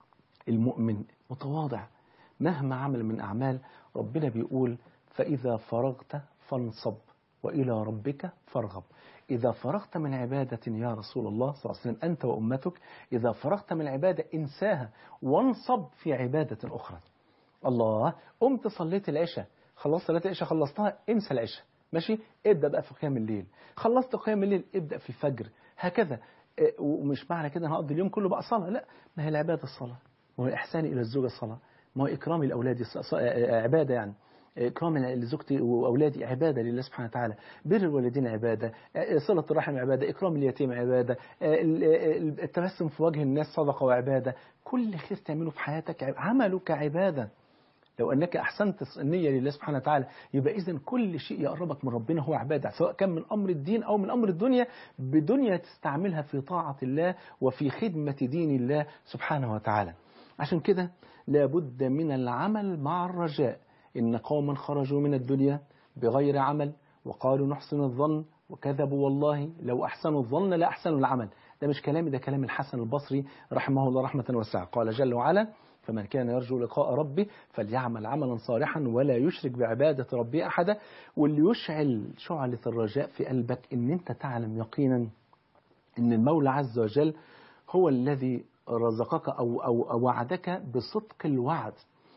المؤمن متواضع مهما عمل من أعمال ربنا بيقول فإذا فرغت فانصب وإلى ربك فارغب إذا فرغت من عبادة يا رسول الله صلى الله عليه وسلم أنت وأمتك إذا فرغت من عبادة انساها وانصب في عبادة أخرى الله قمت صليت العشاء خلصت صلاة العشاء خلصتها انسى العشاء ماشي ابدأ بقى في قيام الليل خلصت قيام الليل ابدأ في الفجر هكذا إيه، ومش معنى كده انا هقضي اليوم كله بقى صلاة لا ما هي العبادة الصلاة ما هو الإحسان إلى الزوجة الصلاة ما هو إكرام الأولاد الص- ص- عبادة يعني إكرام لزوجتي وأولادي عبادة لله سبحانه وتعالى بر الوالدين عبادة صلة الرحم عبادة إكرام اليتيم عبادة ال- ال- التبسم في وجه الناس صدقة وعبادة كل خير تعمله في حياتك عب- عملك عبادة لو أنك أحسنت النية لله سبحانه وتعالى يبقى إذن كل شيء يقربك من ربنا هو عبادة سواء كان من أمر الدين أو من أمر الدنيا بدنيا تستعملها في طاعة الله وفي خدمة دين الله سبحانه وتعالى عشان كده لابد من العمل مع الرجاء إن قوما خرجوا من الدنيا بغير عمل وقالوا نحسن الظن وكذبوا والله لو أحسنوا الظن لأحسنوا العمل ده مش كلامي ده كلام الحسن البصري رحمه الله رحمة واسعة قال جل وعلا فمن كان يرجو لقاء ربه فليعمل عملا صالحا ولا يشرك بعبادة ربه أحدا واللي يشعل شعلة الرجاء في قلبك إن أنت تعلم يقينا إن المولى عز وجل هو الذي رزقك أو, أو, أو وعدك بصدق الوعد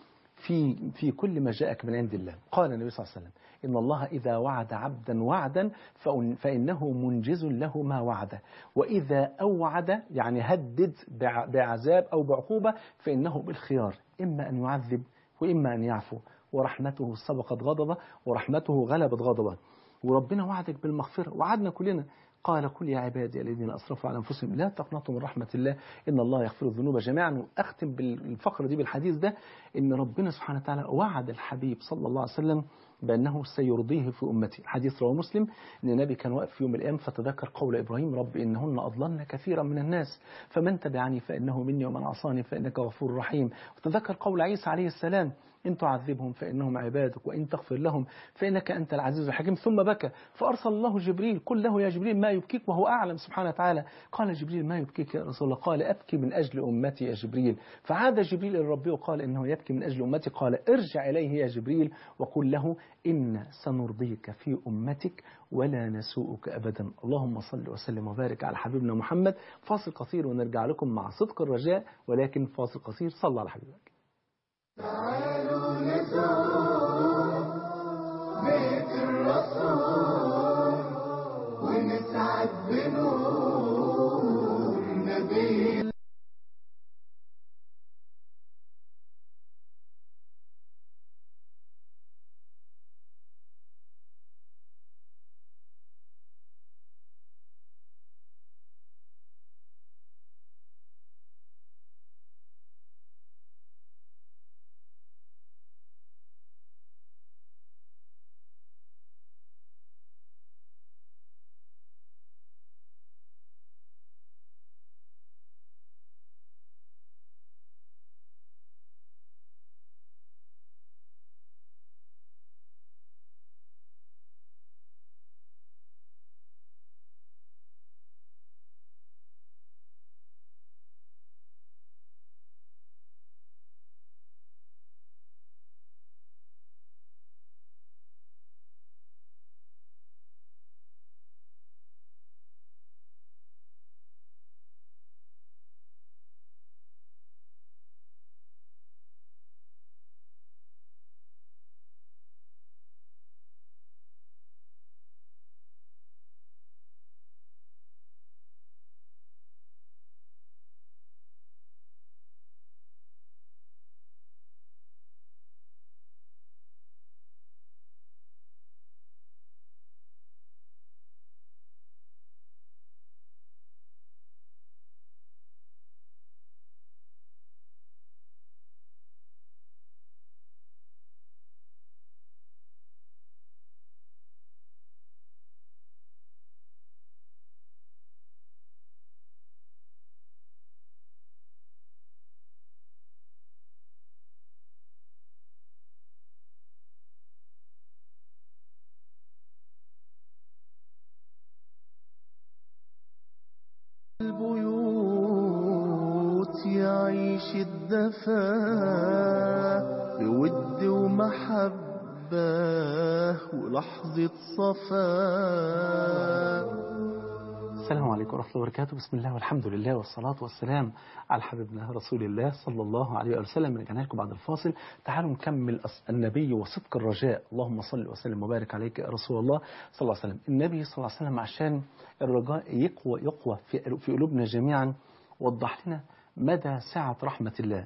في في كل ما جاءك من عند الله قال النبي صلى الله عليه وسلم إن الله إذا وعد عبدا وعدا فإن- فإنه منجز له ما وعده وإذا أوعد يعني هدد بع- بعذاب أو بعقوبة فإنه بالخيار إما أن يعذب وإما أن يعفو ورحمته سبقت غضبه ورحمته غلبت غضبه وربنا وعدك بالمغفرة وعدنا كلنا قال قل يا عبادي الذين أسرفوا على أنفسهم لا تقنطوا من رحمة الله إن الله يغفر الذنوب جميعا وأختم بالفقرة دي بالحديث ده إن ربنا سبحانه وتعالى وعد الحبيب صلى الله عليه وسلم بأنه سيرضيه في أمته حديث رواه مسلم أن النبي كان واقف في يوم الأيام فتذكر قول إبراهيم رب إنهن أضللن كثيرا من الناس فمن تبعني فإنه مني ومن عصاني فإنك غفور رحيم وتذكر قول عيسى عليه السلام إن تعذبهم فإنهم عبادك وإن تغفر لهم فإنك أنت العزيز الحكيم ثم بكى فأرسل الله جبريل قل له يا جبريل ما يبكيك وهو أعلم سبحانه وتعالى قال جبريل ما يبكيك يا رسول الله قال أبكي من أجل أمتي يا جبريل فعاد جبريل إلى ربه وقال إنه يبكي من أجل أمتي قال ارجع إليه يا جبريل وقل له إن سنرضيك في أمتك ولا نسوءك أبدا اللهم صل وسلم وبارك على حبيبنا محمد فاصل قصير ونرجع لكم مع صدق الرجاء ولكن فاصل قصير صلى على حبيبك تعالوا نزور بيت الرسول ونسعد بنور نبي عيش الدفا بود ومحبة ولحظة صفا السلام عليكم ورحمة الله وبركاته بسم الله والحمد لله والصلاة والسلام على حبيبنا رسول الله صلى الله عليه وسلم رجعنا لكم بعد الفاصل تعالوا نكمل أص- النبي وصدق الرجاء اللهم صل وسلم وبارك عليك يا رسول الله صلى الله عليه وسلم النبي صلى الله عليه وسلم عشان الرجاء يقوى يقوى في في قلوبنا جميعا وضح لنا مدى سعة رحمة الله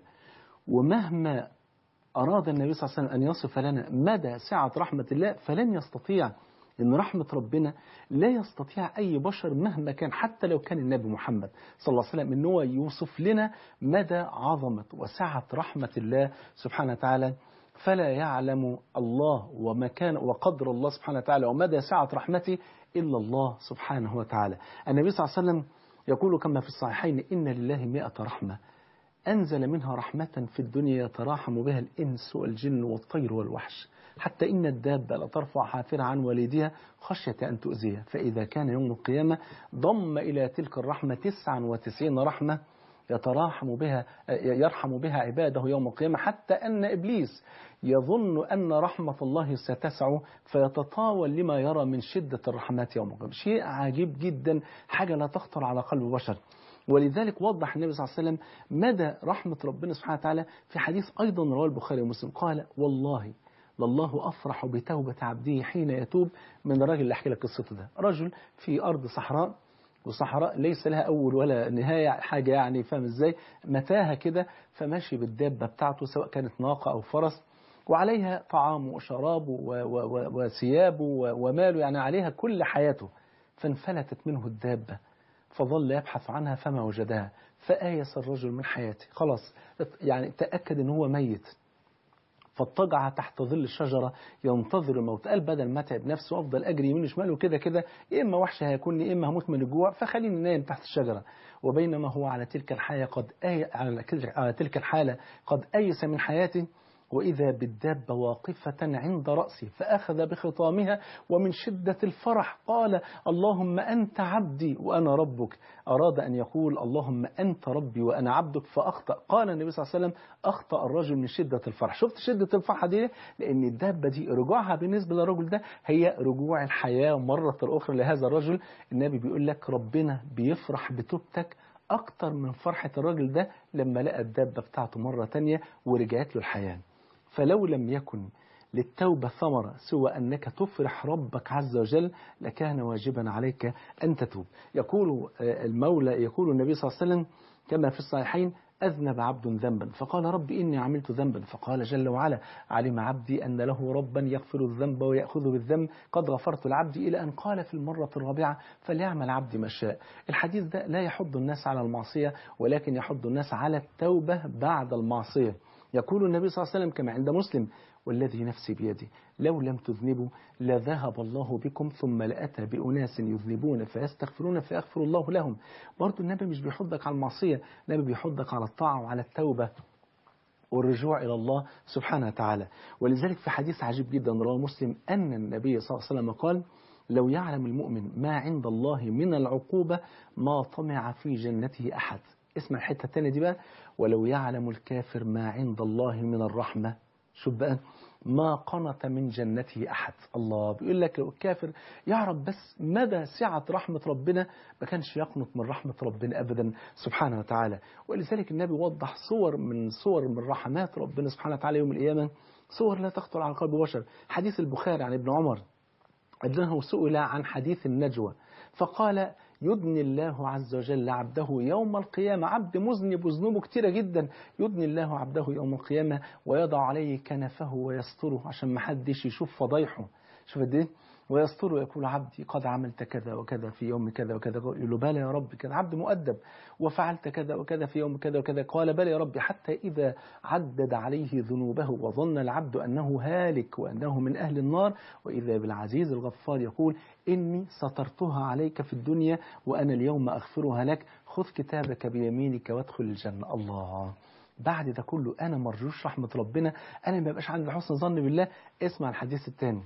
ومهما أراد النبي صلى الله عليه وسلم أن يصف لنا مدى سعة رحمة الله فلن يستطيع إن رحمة ربنا لا يستطيع أي بشر مهما كان حتى لو كان النبي محمد صلى الله عليه وسلم إن هو يوصف لنا مدى عظمة وسعة رحمة الله سبحانه وتعالى فلا يعلم الله ومكان وقدر الله سبحانه وتعالى ومدى سعة رحمته إلا الله سبحانه وتعالى النبي صلى الله عليه وسلم يقول كما في الصحيحين إن لله مئة رحمة أنزل منها رحمة في الدنيا يتراحم بها الإنس والجن والطير والوحش حتى إن الدابة لترفع حافرها عن والدها خشية أن تؤذيها فإذا كان يوم القيامة ضم إلى تلك الرحمة 99 رحمة يتراحم بها يرحم بها عباده يوم القيامة حتى أن إبليس يظن أن رحمة الله ستسع فيتطاول لما يرى من شدة الرحمات يوم القيامة شيء عجيب جدا حاجة لا تخطر على قلب بشر ولذلك وضح النبي صلى الله عليه وسلم مدى رحمة ربنا سبحانه وتعالى في حديث أيضا رواه البخاري ومسلم قال والله لله أفرح بتوبة عبده حين يتوب من الراجل اللي أحكي لك قصته ده رجل في أرض صحراء وصحراء ليس لها أول ولا نهاية حاجة يعني فاهم إزاي متاهة كده فماشي بالدابة بتاعته سواء كانت ناقة أو فرس وعليها طعامه وشرابه و- و- و- وثيابه و- وماله يعني عليها كل حياته فانفلتت منه الدابة فظل يبحث عنها فما وجدها فآيس الرجل من حياته خلاص يعني تأكد ان هو ميت فاضطجع تحت ظل الشجرة ينتظر الموت قال بدل ما اتعب نفسه وافضل اجري يمين وشمال وكده كده يا اما وحش هيكونني يا اما هموت من الجوع فخليني نايم تحت الشجرة وبينما هو على تلك الحالة قد آي على كل- على تلك الحالة قد أيس من حياته وإذا بالدابة واقفة عند رأسه فأخذ بخطامها ومن شدة الفرح قال اللهم أنت عبدي وأنا ربك أراد أن يقول اللهم أنت ربي وأنا عبدك فأخطأ قال النبي صلى الله عليه وسلم أخطأ الرجل من شدة الفرح شفت شدة الفرحة دي ليه؟ لأن الدابة دي رجوعها بالنسبة للرجل ده هي رجوع الحياة مرة أخرى لهذا الرجل النبي بيقول لك ربنا بيفرح بتوبتك أكتر من فرحة الراجل ده لما لقى الدابة بتاعته مرة تانية ورجعت له الحياة فلو لم يكن للتوبة ثمرة سوى أنك تفرح ربك عز وجل لكان واجبا عليك أن تتوب يقول آه، المولى يقول النبي صلى الله عليه وسلم كما في الصحيحين أذنب عبد ذنبا فقال رب إني عملت ذنبا فقال جل وعلا علم عبدي أن له ربا يغفر الذنب ويأخذ بالذنب قد غفرت لعبدي إلى أن قال في المرة الرابعة فليعمل عبدي ما شاء الحديث ده لا يحض الناس على المعصية ولكن يحض الناس على التوبة بعد المعصية يقول النبي صلى الله عليه وسلم كما عند مسلم والذي نفسي بيده لو لم تذنبوا لذهب الله بكم ثم لأتى بأناس يذنبون فيستغفرون فيغفر الله لهم برضو النبي مش بيحضك على المعصية النبي بيحضك على الطاعة وعلى التوبة والرجوع إلى الله سبحانه وتعالى ولذلك في حديث عجيب جدا رواه مسلم أن النبي صلى الله عليه وسلم قال لو يعلم المؤمن ما عند الله من العقوبة ما طمع في جنته أحد اسمع الحتة الثانية دي بقى ولو يعلم الكافر ما عند الله من الرحمة شوف بقى ما قنط من جنته أحد الله بيقول لك لو الكافر يعرف بس مدى سعة رحمة ربنا ما كانش يقنط من رحمة ربنا أبدا سبحانه وتعالى ولذلك النبي وضح صور من صور من رحمات ربنا سبحانه وتعالى يوم القيامة صور لا تخطر على قلب بشر حديث البخاري عن ابن عمر أنه سئل عن حديث النجوى فقال يدني الله عز وجل عبده يوم القيامة عبد مذنب وذنوبه كتيرة جدا يدني الله عبده يوم القيامة ويضع عليه كنفه ويستره عشان ما حدش يشوف فضايحه شوف قد ايه ويستر يقول عبدي قد عملت كذا وكذا في يوم كذا وكذا يقول له بلى يا رب كان عبد مؤدب وفعلت كذا وكذا في يوم كذا وكذا قال بلى يا رب حتى إذا عدد عليه ذنوبه وظن العبد أنه هالك وأنه من أهل النار وإذا بالعزيز الغفار يقول إني سترتها عليك في الدنيا وأنا اليوم أغفرها لك خذ كتابك بيمينك وادخل الجنة الله بعد ده كله أنا مرجوش رحمة ربنا أنا ما يبقاش عندي حسن ظن بالله اسمع الحديث الثاني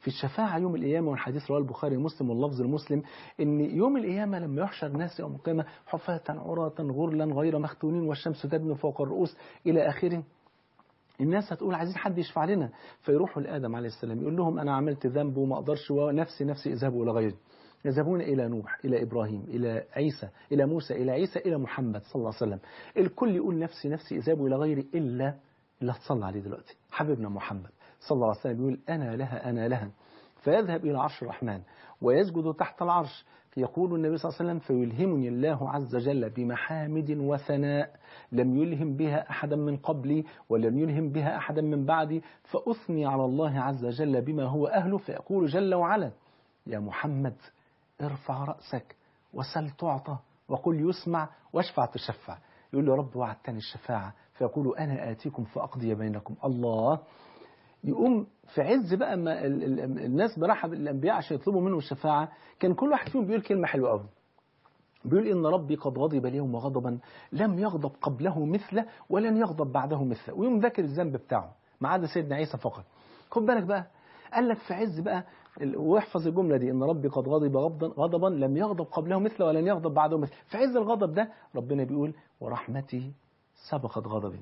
في الشفاعة يوم القيامة والحديث رواه البخاري ومسلم واللفظ المسلم إن يوم القيامة لما يحشر الناس يوم القيامة حفاة عراة غرلا غير مختونين والشمس تدنو فوق الرؤوس إلى آخره الناس هتقول عايزين حد يشفع لنا فيروحوا لآدم عليه السلام يقول لهم أنا عملت ذنب وما أقدرش ونفسي نفسي اذهبوا إلى غيري يذهبون إلى نوح إلى إبراهيم إلى عيسى إلى موسى إلى عيسى إلى محمد صلى الله عليه وسلم الكل يقول نفسي نفسي اذهبوا إلى غيري إلا اللي هتصلى عليه دلوقتي حبيبنا محمد صلى الله عليه وسلم يقول أنا لها أنا لها فيذهب إلى عرش الرحمن ويسجد تحت العرش يقول النبي صلى الله عليه وسلم فيلهمني الله عز وجل بمحامد وثناء لم يلهم بها أحدا من قبلي ولم يلهم بها أحدا من بعدي فأثني على الله عز وجل بما هو أهله فيقول جل وعلا يا محمد ارفع رأسك وسل تعطى وقل يسمع واشفع تشفع يقول له رب وعدتني الشفاعة فيقول أنا آتيكم فأقضي بينكم الله يقوم في عز بقى ما ال ال الناس برحب الأنبياء عشان يطلبوا منه الشفاعة كان كل واحد فيهم بيقول كلمة حلوة قوي بيقول إن ربي قد غضب اليوم غضبا لم يغضب قبله مثله ولن يغضب بعده مثله ويوم ذاكر الذنب بتاعه ما عدا سيدنا عيسى فقط خد بالك بقى قال لك في عز بقى واحفظ الجملة دي إن ربي قد غضب غضبا, غضبا لم يغضب قبله مثله ولن يغضب بعده مثله في عز الغضب ده ربنا بيقول ورحمتي سبقت غضبي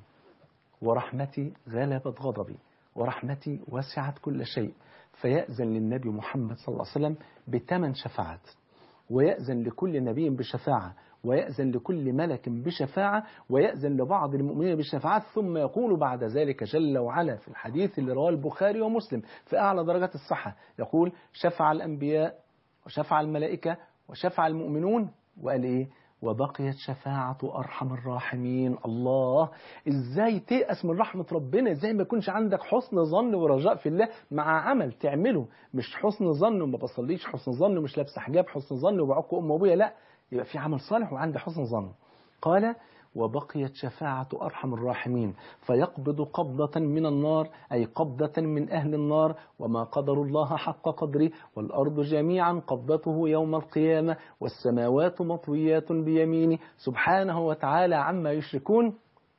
ورحمتي غلبت غضبي ورحمتي وسعت كل شيء فيأذن للنبي محمد صلى الله عليه وسلم بثمان شفاعات ويأذن لكل نبي بشفاعة ويأذن لكل ملك بشفاعة ويأذن لبعض المؤمنين بالشفاعات ثم يقول بعد ذلك جل وعلا في الحديث اللي رواه البخاري ومسلم في أعلى درجات الصحة يقول شفع الأنبياء وشفع الملائكة وشفع المؤمنون وقال إيه وبقيت شفاعة أرحم الراحمين الله إزاي تيأس من رحمة ربنا إزاي ما يكونش عندك حسن ظن ورجاء في الله مع عمل تعمله مش حسن ظن وما بصليش حسن ظن ومش لابس حجاب حسن ظن وبعق أم وأبويا لا يبقى في عمل صالح وعندي حسن ظن قال وبقيت شفاعة أرحم الراحمين فيقبض قبضة من النار أي قبضة من أهل النار وما قدر الله حق قدره والأرض جميعا قبضته يوم القيامة والسماوات مطويات بيمينه سبحانه وتعالى عما يشركون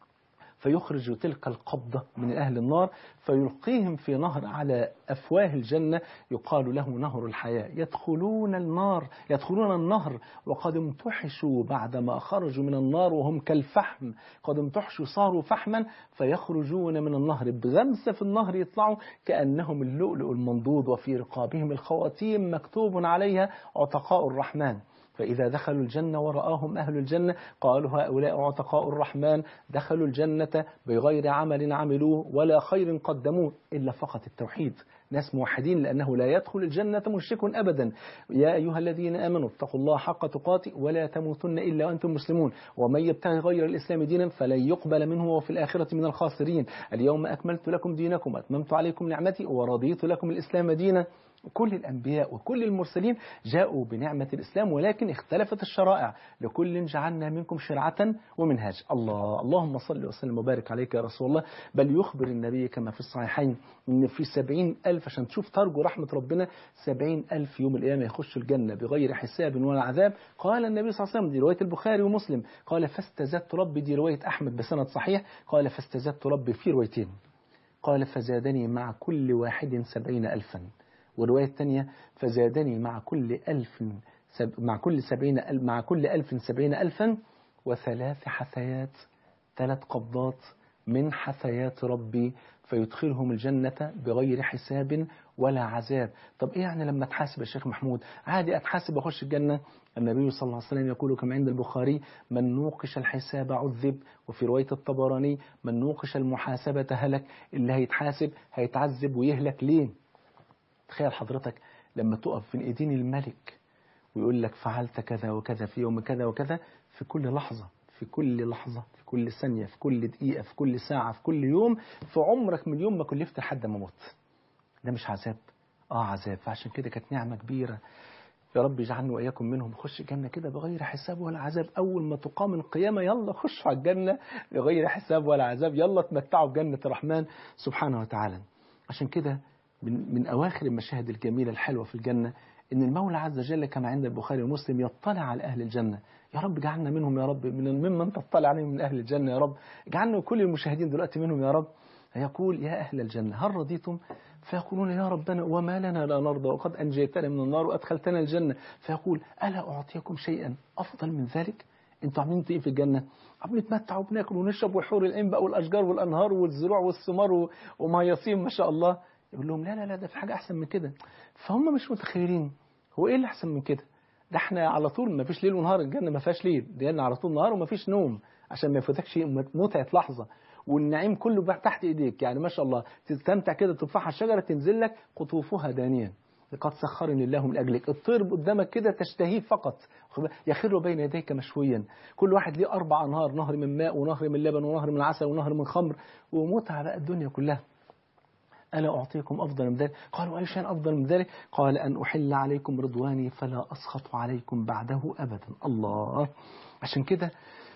فيخرج تلك القبضة من أهل النار فيلقيهم في نهر على أفواه الجنة يقال له نهر الحياة يدخلون النار يدخلون النهر وقد امتحشوا بعدما خرجوا من النار وهم كالفحم قد امتحشوا صاروا فحما فيخرجون من النهر بغمسة في النهر يطلعوا كأنهم اللؤلؤ المنضود وفي رقابهم الخواتيم مكتوب عليها عتقاء الرحمن فإذا دخلوا الجنة ورآهم أهل الجنة قالوا هؤلاء عتقاء الرحمن دخلوا الجنة بغير عمل عملوه ولا خير قدموه إلا فقط التوحيد ناس موحدين لأنه لا يدخل الجنة مشرك أبدا يا أيها الذين آمنوا اتقوا الله حق تقاته ولا تموتن إلا وأنتم مسلمون ومن يبتغي غير الإسلام دينا فلن يقبل منه وفي الآخرة من الخاسرين اليوم أكملت لكم دينكم وأتممت عليكم نعمتي ورضيت لكم الإسلام دينا كل الأنبياء وكل المرسلين جاءوا بنعمة الإسلام ولكن اختلفت الشرائع لكل جعلنا منكم شرعة ومنهاج الله اللهم صل وسلم وبارك عليك يا رسول الله بل يخبر النبي كما في الصحيحين إن في سبعين ألف عشان تشوف ترجو رحمة ربنا سبعين ألف يوم القيامة يخش الجنة بغير حساب ولا عذاب قال النبي صلى الله عليه وسلم دي رواية البخاري ومسلم قال فاستزدت ربي دي رواية أحمد بسند صحيح قال فاستزدت ربي في روايتين قال فزادني مع كل واحد سبعين ألفا والرواية الثانية فزادني مع كل ألف سب مع كل سبعين ألف مع كل ألف سبعين ألفا وثلاث حثيات ثلاث قبضات من حثيات ربي فيدخلهم الجنة بغير حساب ولا عذاب طب إيه يعني لما تحاسب يا شيخ محمود عادي أتحاسب وأخش الجنة النبي صلى الله عليه وسلم يقول كما عند البخاري من نوقش الحساب عذب وفي رواية الطبراني من نوقش المحاسبة هلك اللي هيتحاسب هيتعذب ويهلك ليه تخيل حضرتك لما تقف في ايدين الملك ويقول لك فعلت كذا وكذا في يوم كذا وكذا في كل لحظة في كل لحظة في كل ثانية في كل دقيقة في كل ساعة في كل يوم في عمرك من يوم ما كلفت لحد ما مت ده مش عذاب اه عذاب فعشان كده كانت نعمة كبيرة يا رب اجعلني واياكم منهم خش الجنة كده بغير حساب ولا عذاب اول ما تقام القيامة يلا خشوا على الجنة بغير حساب ولا عذاب يلا تمتعوا بجنة الرحمن سبحانه وتعالى عشان كده من, من أواخر المشاهد الجميلة الحلوة في الجنة إن المولى عز وجل كما عند البخاري ومسلم يطلع على أهل الجنة يا رب اجعلنا منهم يا رب من ممن تطلع عليهم من أهل الجنة يا رب اجعلنا كل المشاهدين دلوقتي منهم يا رب فيقول يا أهل الجنة هل رضيتم فيقولون يا ربنا وما لنا لا نرضى وقد أنجيتنا من النار وأدخلتنا الجنة فيقول ألا أعطيكم شيئا أفضل من ذلك انتوا عاملين ايه في الجنة عاملين نتمتع وبناكل ونشرب وحور العين بقى والأشجار والأنهار والزروع والثمار و- ومهيصين ما شاء الله يقول لهم لا لا لا ده في حاجة أحسن من كده فهم مش متخيلين هو إيه اللي أحسن من كده ده احنا على طول ما فيش ليل ونهار الجنة ما فيهاش ليل الجنة على طول نهار وما فيش نوم عشان ما يفوتكش متعة لحظة والنعيم كله بقى تحت ايديك يعني ما شاء الله تستمتع كده تفاحة الشجرة تنزل لك قطوفها دانيا لقد سخرني الله من أجلك الطير قدامك كده تشتهيه فقط يخر بين يديك مشويا كل واحد ليه أربع أنهار نهر من ماء ونهر من لبن ونهر من عسل ونهر من خمر ومتعة بقى الدنيا كلها ألا أعطيكم أفضل من ذلك قالوا أي شيء أفضل من ذلك قال أن أحل عليكم رضواني فلا أسخط عليكم بعده أبدا الله عشان كده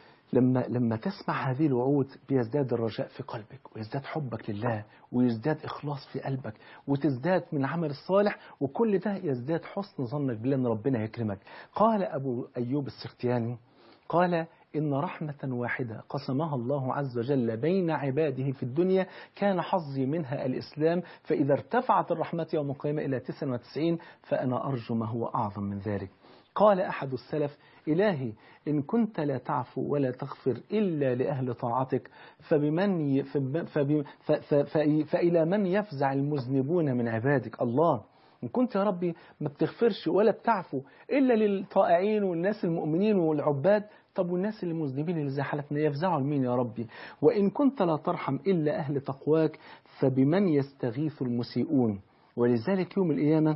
لما لما تسمع هذه الوعود بيزداد الرجاء في قلبك ويزداد حبك لله ويزداد إخلاص في قلبك وتزداد من العمل الصالح وكل ده يزداد حسن ظنك بالله أن ربنا يكرمك قال أبو أيوب السختياني قال إن رحمة واحدة قسمها الله عز وجل بين عباده في الدنيا كان حظي منها الإسلام فإذا ارتفعت الرحمة يوم القيامة إلى 99 فأنا أرجو ما هو أعظم من ذلك قال أحد السلف إلهي إن كنت لا تعفو ولا تغفر إلا لأهل طاعتك فبمن ي... فب... فب... ف... ف... ف... فإلى من يفزع المذنبون من عبادك الله إن كنت يا ربي ما بتغفرش ولا بتعفو إلا للطائعين والناس المؤمنين والعباد طب والناس اللي مذنبين اللي زي حالتنا يفزعوا لمين يا ربي وإن كنت لا ترحم إلا أهل تقواك فبمن يستغيث المسيئون ولذلك يوم القيامة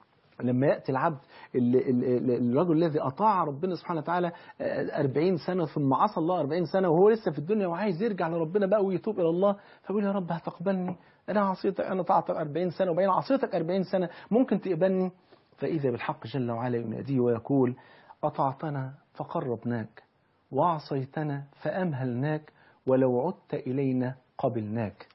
لما يأتي العبد اللي اللي الرجل الذي أطاع ربنا سبحانه وتعالى أربعين سنة ثم عصى الله أربعين سنة وهو لسه في الدنيا وعايز يرجع لربنا بقى ويتوب إلى الله فبيقول يا رب هتقبلني أنا عصيتك أنا طاعتك أربعين سنة وبين عصيتك أربعين سنة ممكن تقبلني فإذا بالحق جل وعلا يناديه ويقول أطعتنا فقربناك وعصيتنا فأمهلناك ولو عدت إلينا قبلناك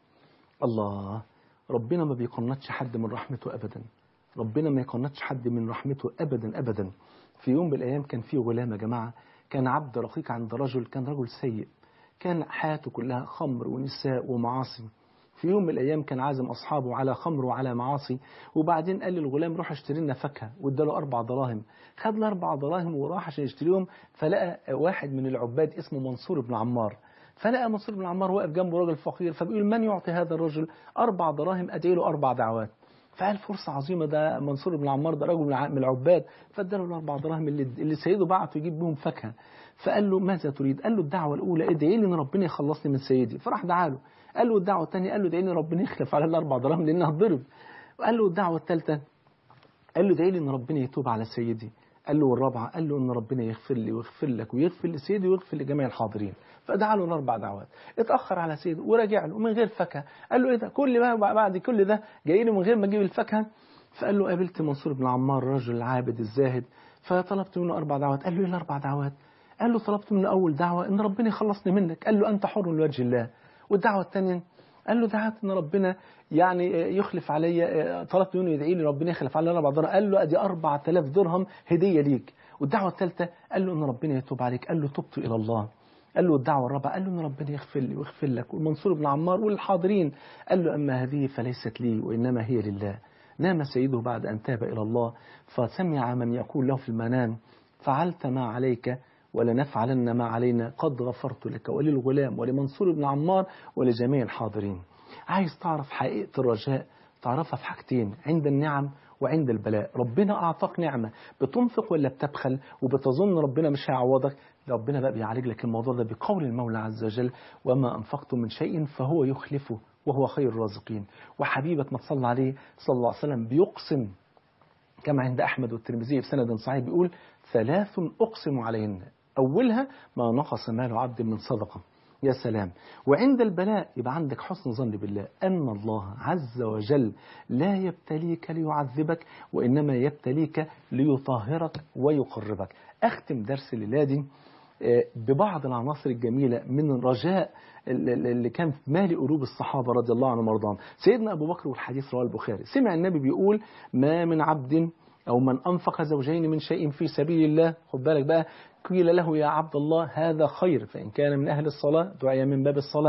الله ربنا ما بيقنطش حد من رحمته أبدا ربنا ما يقنطش حد من رحمته أبدا أبدا في يوم من الأيام كان في غلام يا جماعة كان عبد رقيق عند رجل كان رجل سيء كان حياته كلها خمر ونساء ومعاصي في يوم من الأيام كان عازم أصحابه على خمر وعلى معاصي وبعدين قال للغلام روح اشتري لنا فاكهة واداله أربع دراهم خد له أربع دراهم وراح عشان يشتريهم فلقى واحد من العباد اسمه منصور بن عمار فلقى منصور بن عمار واقف جنبه راجل فقير فبيقول من يعطي هذا الرجل أربع دراهم أدعي له أربع دعوات فقال فرصة عظيمة ده منصور بن عمار ده رجل من العباد فاداله الأربع دراهم اللي, اللي سيده بعته يجيب بهم فاكهة فقال له ماذا تريد؟ قال له الدعوة الأولى ادعي لي إن ربنا يخلصني من سيدي فراح دعا له قال له الدعوة الثانية قال له ادعي لي إن ربنا يخلف على الأربع دراهم لأنها هتضرب وقال له الدعوة الثالثة قال له ادعي لي إن ربنا يتوب على سيدي قال له والرابعة قال له إن ربنا يغفر لي ويغفر لك ويغفر لسيدي ويغفر لجميع الحاضرين فدعا له الأربع دعوات اتأخر على سيده ورجع له من غير فاكهة قال له إيه ده كل ما بعد كل ده جاي له من غير ما أجيب الفاكهة فقال له قابلت منصور بن عمار الرجل العابد الزاهد فطلبت منه أربع دعوات قال له إيه الأربع دعوات قال له طلبت منه أول دعوة إن ربنا يخلصني منك قال له أنت حر لوجه الله والدعوة الثانية قال له دعت ان ربنا يعني يخلف علي طلبت منه يدعي لي ربنا يخلف علي اربع درهم قال له ادي 4000 درهم هديه ليك والدعوه الثالثه قال له ان ربنا يتوب عليك قال له تبت الى الله قال له الدعوه الرابعه قال له ان ربنا يغفر لي ويغفر لك والمنصور بن عمار والحاضرين قال له اما هذه فليست لي وانما هي لله نام سيده بعد ان تاب الى الله فسمع من يقول له في المنام فعلت ما عليك ولنفعلن ما علينا قد غفرت لك وللغلام ولمنصور بن عمار ولجميع الحاضرين عايز تعرف حقيقة الرجاء تعرفها في حاجتين عند النعم وعند البلاء ربنا أعطاك نعمة بتنفق ولا بتبخل وبتظن ربنا مش هيعوضك ربنا بقى بيعالج لك الموضوع ده بقول المولى عز وجل وما أنفقتم من شيء فهو يخلفه وهو خير الرازقين وحبيبك ما تصلى عليه صلى الله عليه وسلم بيقسم كما عند أحمد والترمذي في سند صحيح بيقول ثلاث أقسم عليهن أولها ما نقص مال عبد من صدقة يا سلام وعند البلاء يبقى عندك حسن ظن بالله أن الله عز وجل لا يبتليك ليعذبك وإنما يبتليك ليطهرك ويقربك أختم درس الليلة ببعض العناصر الجميلة من الرجاء اللي كان في مال قلوب الصحابة رضي الله عنهم وارضاهم سيدنا أبو بكر والحديث رواه البخاري سمع النبي بيقول ما من عبد أو من أنفق زوجين من شيء في سبيل الله خد بالك بقى قيل له يا عبد الله هذا خير فإن كان من أهل الصلاة دعي من باب الصلاة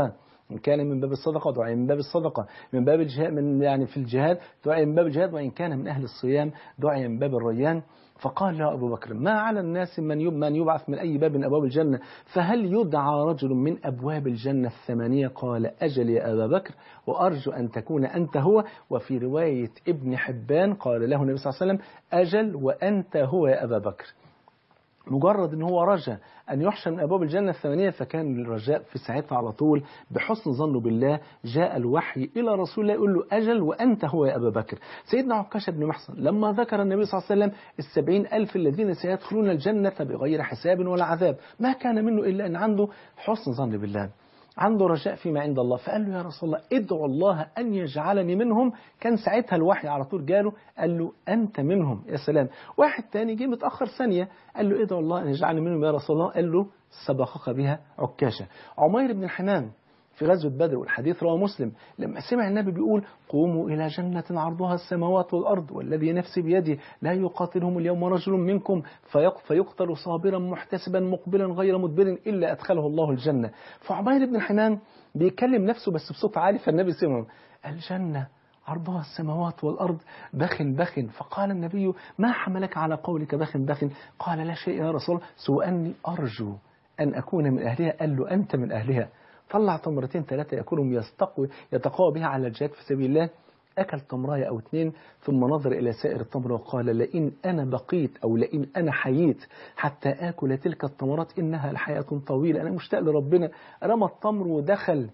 إن كان من باب الصدقة دعي من باب الصدقة من باب الجهاد من يعني في الجهاد دعي من باب الجهاد وإن كان من أهل الصيام دعي من باب الريان فقال له أبو بكر ما على الناس من يب من يبعث من أي باب من أبواب الجنة فهل يدعى رجل من أبواب الجنة الثمانية قال أجل يا أبا بكر وأرجو أن تكون أنت هو وفي رواية ابن حبان قال له النبي صلى الله عليه وسلم أجل وأنت هو يا أبا بكر مجرد ان هو رجا ان يحشى من ابواب الجنه الثمانيه فكان الرجاء في ساعتها على طول بحسن ظنه بالله جاء الوحي الى رسول الله يقول له اجل وانت هو يا ابا بكر سيدنا عكاشه بن محصن لما ذكر النبي صلى الله عليه وسلم السبعين الف الذين سيدخلون الجنه بغير حساب ولا عذاب ما كان منه الا ان عنده حسن ظن بالله عنده رجاء فيما عند الله فقال له يا رسول الله ادعو الله أن يجعلني منهم كان ساعتها الوحي على طول جاله قال له أنت منهم يا سلام واحد تاني جه متأخر ثانية قال له ادعو الله أن يجعلني منهم يا رسول الله قال له سبقك بها عكاشة عمير بن الحمام في غزوة بدر والحديث رواه مسلم لما سمع النبي بيقول قوموا إلى جنة عرضها السماوات والأرض والذي نفسي بيده لا يقاتلهم اليوم رجل منكم فيق فيقتل صابرا محتسبا مقبلا غير مدبر إلا أدخله الله الجنة فعمير بن حنان بيكلم نفسه بس بصوت عالي فالنبي سمعه الجنة عرضها السماوات والأرض بخن بخن فقال النبي ما حملك على قولك بخن بخن قال لا شيء يا رسول الله سوى أني أرجو أن أكون من أهلها قال له أنت من أهلها طلع تمرتين ثلاثة يأكلهم يستقوي يتقوى بها على الجهاد في سبيل الله أكل تمراية أو اثنين ثم نظر إلى سائر التمر وقال لئن أنا بقيت أو لئن أنا حييت حتى آكل تلك التمرات إنها لحياة طويلة أنا مشتاق لربنا رمى التمر ودخل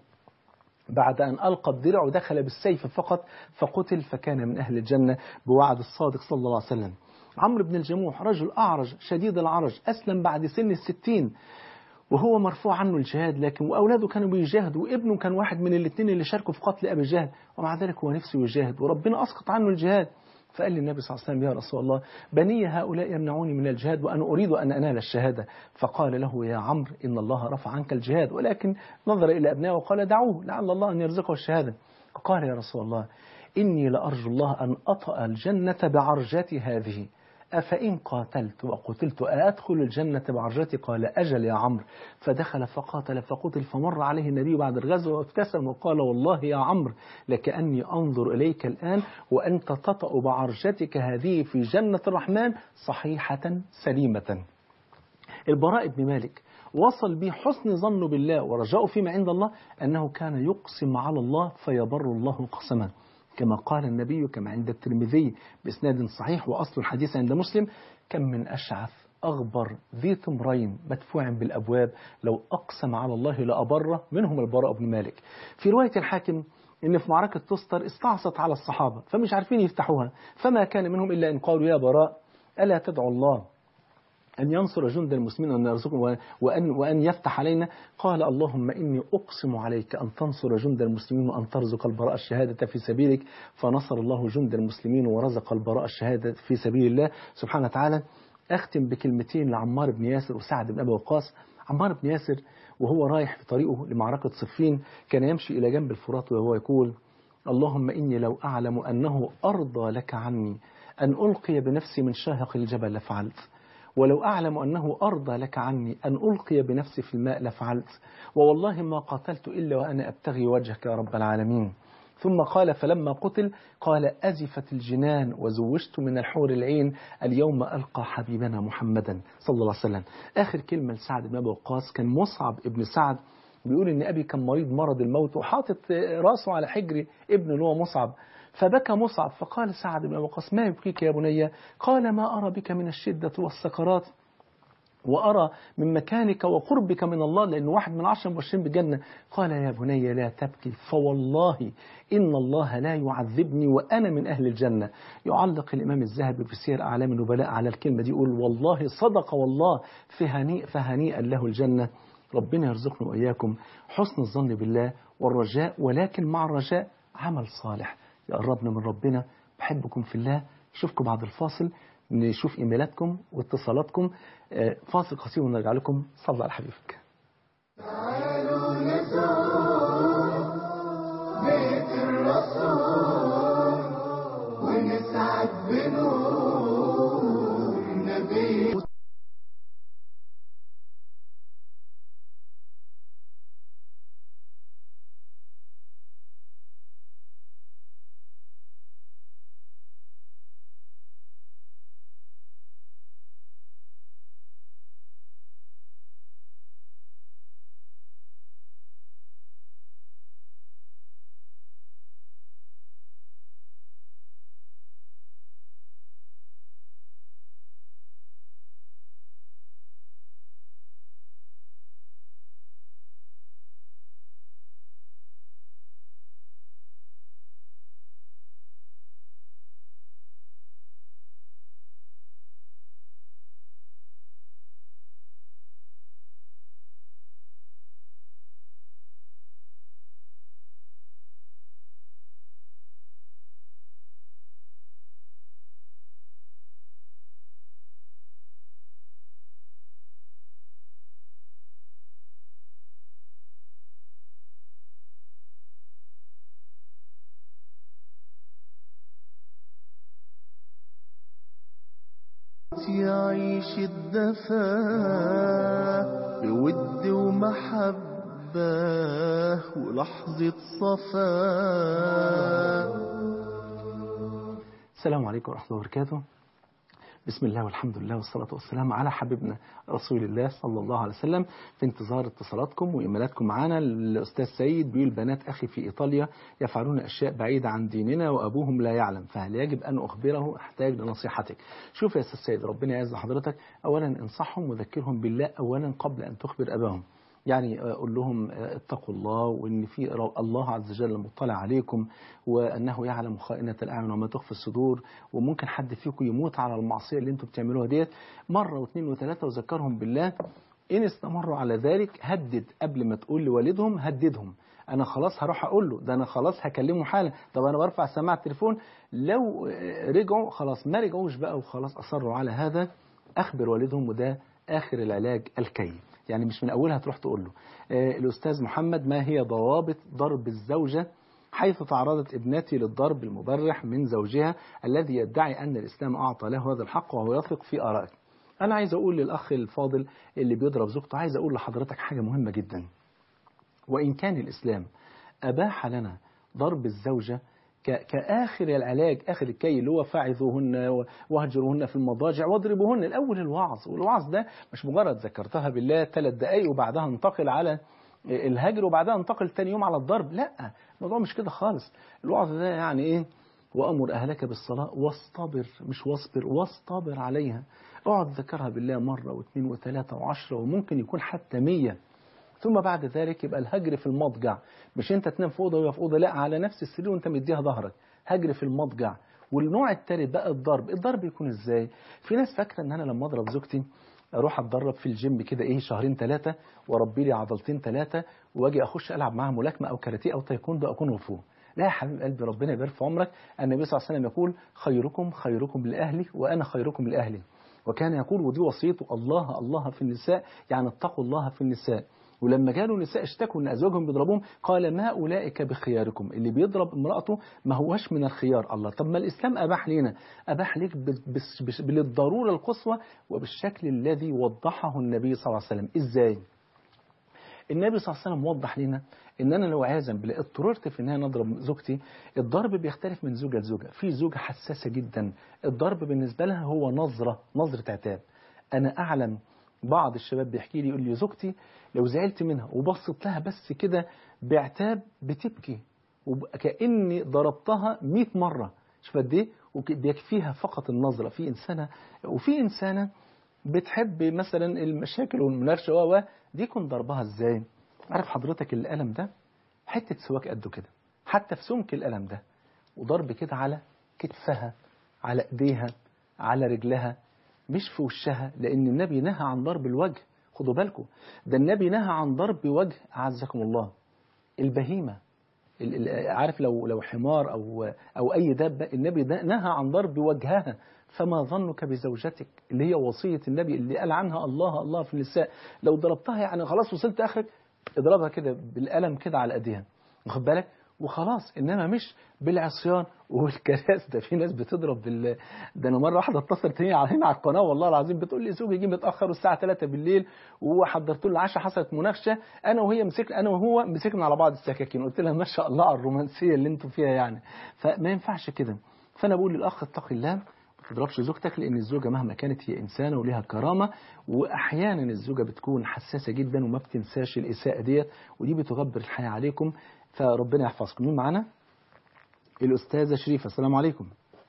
بعد أن ألقى الدرع ودخل بالسيف فقط فقتل فكان من أهل الجنة بوعد الصادق صلى الله عليه وسلم عمرو بن الجموح رجل أعرج شديد العرج أسلم بعد سن الستين وهو مرفوع عنه الجهاد لكن وأولاده كانوا بيجاهدوا وابنه كان واحد من الاثنين اللي شاركوا في قتل أبي جهل ومع ذلك هو نفسه يجاهد وربنا أسقط عنه الجهاد فقال للنبي صلى الله عليه وسلم يا رسول الله بني هؤلاء يمنعوني من الجهاد وأنا أريد أن أنال الشهادة فقال له يا عمرو إن الله رفع عنك الجهاد ولكن نظر إلى أبنائه وقال دعوه لعل الله أن يرزقه الشهادة فقال يا رسول الله إني لأرجو الله أن أطأ الجنة بعرجتي هذه أفإن قاتلت وقتلت أدخل الجنة بعرجتي قال أجل يا عمرو فدخل فقاتل فقتل فمر عليه النبي بعد الغزو وابتسم وقال والله يا عمرو لكأني أنظر إليك الآن وأنت تطأ بعرجتك هذه في جنة الرحمن صحيحة سليمة البراء بن مالك وصل به حسن ظنه بالله ورجاؤه فيما عند الله أنه كان يقسم على الله فيبر الله قسمه كما قال النبي كما عند الترمذي بإسناد صحيح وأصل الحديث عند مسلم كم من أشعث أغبر ذي تمرين مدفوع بالأبواب لو أقسم على الله لأبره منهم البراء بن مالك في رواية الحاكم إن في معركة تستر استعصت على الصحابة فمش عارفين يفتحوها فما كان منهم إلا أن قالوا يا براء ألا تدعو الله أن ينصر جند المسلمين وأن يرزقهم وأن, وأن يفتح علينا قال اللهم إني أقسم عليك أن تنصر جند المسلمين وأن ترزق البراء الشهادة في سبيلك فنصر الله جند المسلمين ورزق البراء الشهادة في سبيل الله سبحانه وتعالى أختم بكلمتين لعمار بن ياسر وسعد بن أبي وقاص عمار بن ياسر وهو رايح في طريقه لمعركة صفين كان يمشي إلى جنب الفرات وهو يقول اللهم إني لو أعلم أنه أرضى لك عني أن ألقي بنفسي من شاهق الجبل لفعلت ولو أعلم أنه أرضى لك عني أن ألقي بنفسي في الماء لفعلت ووالله ما قاتلت إلا وأنا أبتغي وجهك يا رب العالمين ثم قال فلما قتل قال أزفت الجنان وزوجت من الحور العين اليوم ألقى حبيبنا محمدا صلى الله عليه وسلم آخر كلمة لسعد بن أبي وقاص كان مصعب ابن سعد بيقول إن أبي كان مريض مرض الموت وحاطط راسه على حجر ابنه اللي هو مصعب فبكى مصعب فقال سعد بن وقاص ما يبكيك يا بني قال ما أرى بك من الشدة والسكرات وأرى من مكانك وقربك من الله لأن واحد من عشر مبشرين بالجنة قال يا بني لا تبكي فوالله إن الله لا يعذبني وأنا من أهل الجنة يعلق الإمام الذهبي في سير أعلام النبلاء على الكلمة دي يقول والله صدق والله فهنيء فهنيئا له الجنة ربنا يرزقنا وإياكم حسن الظن بالله والرجاء ولكن مع الرجاء عمل صالح يقربنا من ربنا بحبكم في الله اشوفكم بعد الفاصل نشوف ايميلاتكم واتصالاتكم فاصل قصير ونرجع لكم صلى على حبيبك تعالوا نزور بيت الرسول ونسعد بنور النبي يعيش الدفا بود ومحبة ولحظة صفا السلام عليكم ورحمة الله وبركاته بسم الله والحمد لله والصلاة والسلام على حبيبنا رسول الله صلى الله عليه وسلم في انتظار اتصالاتكم وإيميلاتكم معنا الأستاذ سيد بيقول بنات أخي في إيطاليا يفعلون أشياء بعيدة عن ديننا وأبوهم لا يعلم فهل يجب أن أخبره أحتاج لنصيحتك شوف يا أستاذ سيد ربنا يعز حضرتك أولا انصحهم وذكرهم بالله أولا قبل أن تخبر أباهم يعني قول لهم اتقوا الله وان في الله عز وجل مطلع عليكم وانه يعلم خائنة الاعين وما تخفي الصدور وممكن حد فيكم يموت على المعصية اللي انتم بتعملوها ديت مرة واثنين وثلاثة وذكرهم بالله ان استمروا على ذلك هدد قبل ما تقول لوالدهم هددهم انا خلاص هروح اقول له ده انا خلاص هكلمه حالا طب انا برفع سماعه التليفون لو رجعوا خلاص ما رجعوش بقى وخلاص اصروا على هذا اخبر والدهم وده اخر العلاج الكي يعني مش من أولها تروح تقول له آه الأستاذ محمد ما هي ضوابط ضرب الزوجة حيث تعرضت ابنتي للضرب المبرح من زوجها الذي يدعي أن الإسلام أعطى له هذا الحق وهو يثق في آرائك أنا عايز أقول للأخ الفاضل اللي بيضرب زوجته عايز أقول لحضرتك حاجة مهمة جدا وإن كان الإسلام أباح لنا ضرب الزوجة كآخر العلاج آخر الكي اللي هو فاعذوهن واهجروهن في المضاجع واضربوهن الأول الوعظ والوعظ ده مش مجرد ذكرتها بالله ثلاث دقايق وبعدها انتقل على الهجر وبعدها انتقل تاني يوم على الضرب لا الموضوع مش كده خالص الوعظ ده يعني ايه وأمر أهلك بالصلاة واصطبر مش واصبر واصطبر عليها اقعد ذكرها بالله مرة واثنين وثلاثة وعشرة وممكن يكون حتى مية ثم بعد ذلك يبقى الهجر في المضجع مش انت تنام في اوضه وهي في اوضه لا على نفس السرير وانت مديها ظهرك هجر في المضجع والنوع الثالث بقى الضرب الضرب يكون ازاي في ناس فاكره ان انا لما اضرب زوجتي اروح اتدرب في الجيم كده ايه شهرين ثلاثه واربي لي عضلتين ثلاثه واجي اخش العب معاها ملاكمه او كاراتيه او تايكوندو اكون وفو لا يا حبيب قلبي ربنا يبارك في عمرك النبي صلى الله عليه وسلم يقول خيركم خيركم لاهلي وانا خيركم لاهلي وكان يقول ودي وصيته الله الله في النساء يعني اتقوا الله في النساء ولما جالوا نساء اشتكوا ان ازواجهم بيضربوهم قال ما اولئك بخياركم اللي بيضرب امراته ما هوش من الخيار الله طب ما الاسلام اباح لنا اباح لك بالضروره القصوى وبالشكل الذي وضحه النبي صلى الله عليه وسلم ازاي النبي صلى الله عليه وسلم وضح لنا ان انا لو عازم بلا اضطررت في ان انا اضرب زوجتي الضرب بيختلف من زوجه لزوجه في زوجه حساسه جدا الضرب بالنسبه لها هو نظره نظره عتاب انا اعلم بعض الشباب بيحكي لي يقول لي زوجتي لو زعلت منها وبصت لها بس كده بعتاب بتبكي وكأني ضربتها 100 مرة شوف قد ايه وبيكفيها فقط النظرة في إنسانة وفي إنسانة بتحب مثلا المشاكل والمناقشة و دي يكون ضربها ازاي عارف حضرتك القلم ده حتة سواك قده كده حتى في سمك القلم ده وضرب كده على كتفها على ايديها على رجلها مش في وشها لأن النبي نهى عن ضرب الوجه خدوا بالكم ده النبي نهى عن ضرب وجه أعزكم الله البهيمة عارف لو لو حمار أو أو أي دابة النبي نهى عن ضرب وجهها فما ظنك بزوجتك اللي هي وصية النبي اللي قال عنها الله الله في النساء لو ضربتها يعني خلاص وصلت آخرك اضربها كده بالقلم كده على ايديها واخد بالك وخلاص انما مش بالعصيان والكراس ده في ناس بتضرب بال ده انا مره واحده اتصلت هي هنا على القناه والله العظيم بتقول لي زوجي جه متاخر والساعه 3 بالليل وحضرت له العشاء حصلت مناقشه انا وهي مسك انا وهو مسكنا على بعض السكاكين قلت لها ما شاء الله على الرومانسيه اللي انتوا فيها يعني فما ينفعش كده فانا بقول للاخ اتق الله ما تضربش زوجتك لان الزوجه مهما كانت هي انسانه وليها كرامه واحيانا الزوجه بتكون حساسه جدا وما بتنساش الاساءه ديت ودي بتغبر الحياه عليكم فربنا يحفظكم مين معانا الأستاذة شريفة السلام عليكم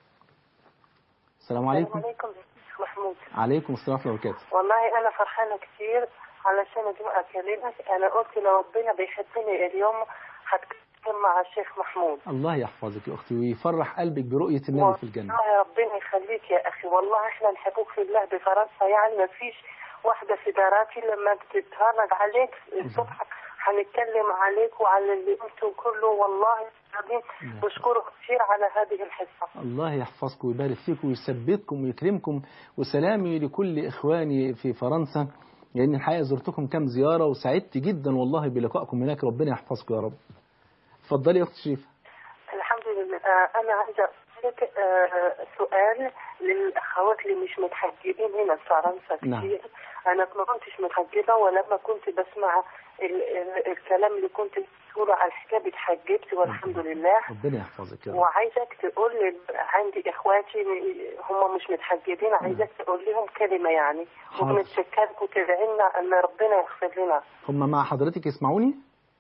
السلام عليكم السلام عليكم شيخ محمود عليكم السلام ورحمة الله وبركاته والله انا فرحانه كثير علشان اجي اكلمك انا قلت لو ربنا بيحبني اليوم هتكلم مع الشيخ محمود الله يحفظك يا أختي ويفرح قلبك برؤية النبي في الجنة والله ربنا يخليك يا اخي والله احنا نحبوك في الله بفرنسا يعني ما فيش واحده في داراتي لما بتتفرج عليك الصبح هنتكلم عليك وعلى اللي قلته كله والله العظيم بشكرك كثير على هذه الحصه الله يحفظكم ويبارك فيكم ويثبتكم ويكرمكم وسلامي لكل إخواني في فرنسا لأن الحقيقة زرتكم كام زيارة وسعدت جدا والله بلقائكم هناك ربنا يحفظكم يا رب اتفضلي يا أخت شريفة الحمد لله آه، انا عايزه حضرتك آه، سؤال للاخوات اللي مش متحجبين هنا في فرنسا كتير نعم. انا ما كنتش متحجبه ولما كنت بسمع ال ال الكلام اللي كنت بتقوله على الحجاب اتحجبت والحمد لله ربنا يحفظك يا رب وعايزك تقول لي عندي اخواتي هم مش متحجبين عايزك تقول لهم كلمه يعني حاضر. وبنتشكرك وتدعي لنا ان ربنا يغفر لنا هم مع حضرتك يسمعوني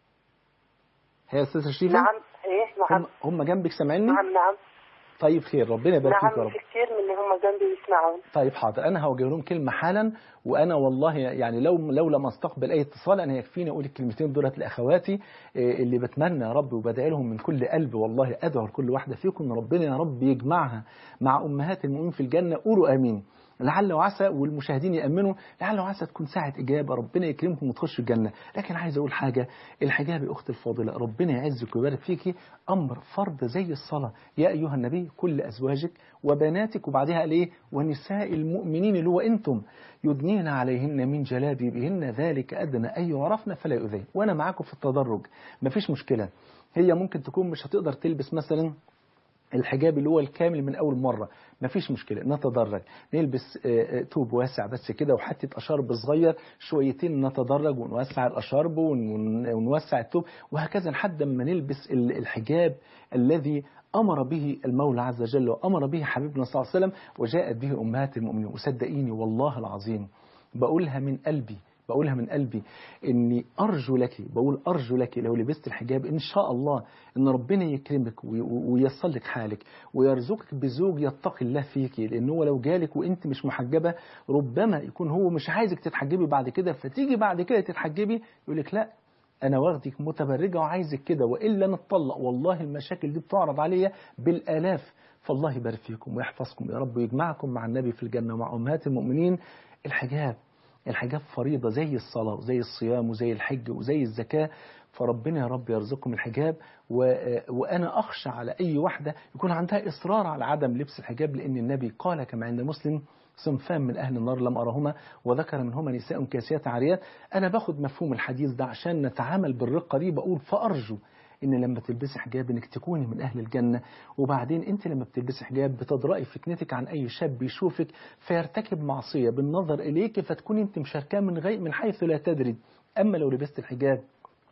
هي يا استاذه شريفه نعم ايه نعم هم هم جنبك سامعيني نعم نعم طيب خير ربنا يبارك فيك يا نعم رب في كتير من اللي هم جنبي يسمعون طيب حاضر انا هوجه لهم كلمه حالا وانا والله يعني لو لو لم استقبل اي اتصال انا يكفيني اقول الكلمتين دولت لاخواتي إيه، اللي بتمنى يا رب وبدعي لهم من كل قلب والله ادعو لكل واحده فيكم ان ربنا يا رب يجمعها مع امهات المؤمنين في الجنه قولوا امين لعل وعسى والمشاهدين يامنوا لعل وعسى تكون ساعه اجابه ربنا يكرمكم وتخشوا الجنه لكن عايز اقول حاجه الحجاب يا اختي الفاضله ربنا يعزك ويبارك فيكي امر فرض زي الصلاه يا ايها النبي كل ازواجك وبناتك وبعدها قال ايه ونساء المؤمنين اللي هو انتم يدنين عليهن من جلابيبهن ذلك ادنى ان يعرفن فلا يؤذين وانا معاكم في التدرج مفيش مشكله هي ممكن تكون مش هتقدر تلبس مثلا الحجاب اللي هو الكامل من اول مره مفيش مشكله نتدرج نلبس آه، آه، توب واسع بس كده وحته اشارب صغير شويتين نتدرج ونوسع الاشارب ون- ون- ونوسع التوب وهكذا لحد ما نلبس ال- الحجاب الذي امر به المولى عز وجل وامر به حبيبنا صلى الله عليه وسلم وجاءت به امهات المؤمنين وصدقيني والله العظيم بقولها من قلبي بقولها من قلبي اني ارجو لك بقول ارجو لك لو لبست الحجاب ان شاء الله ان ربنا يكرمك وي- وييسر لك حالك ويرزقك بزوج يتقي الله فيك لان هو لو جالك وانت مش محجبه ربما يكون هو مش عايزك تتحجبي بعد كده فتيجي بعد كده تتحجبي يقول لك لا انا واخدك متبرجه وعايزك كده والا نتطلق والله المشاكل دي بتعرض عليا بالالاف فالله يبارك فيكم ويحفظكم يا رب ويجمعكم مع النبي في الجنه ومع امهات المؤمنين الحجاب الحجاب فريضة زي الصلاة وزي الصيام وزي الحج وزي الزكاة فربنا يا رب يرزقكم الحجاب و... وأنا أخشى على أي واحدة يكون عندها إصرار على عدم لبس الحجاب لأن النبي قال كما عند مسلم صنفان من أهل النار لم أرهما وذكر منهما نساء كاسيات عاريات أنا باخد مفهوم الحديث ده عشان نتعامل بالرقة دي بقول فأرجو ان لما تلبسي حجاب انك تكوني من اهل الجنه وبعدين انت لما بتلبسي حجاب بتدرأي فتنتك عن اي شاب يشوفك فيرتكب معصيه بالنظر اليك فتكوني انت مشاركاه من غير من حيث لا تدري اما لو لبست الحجاب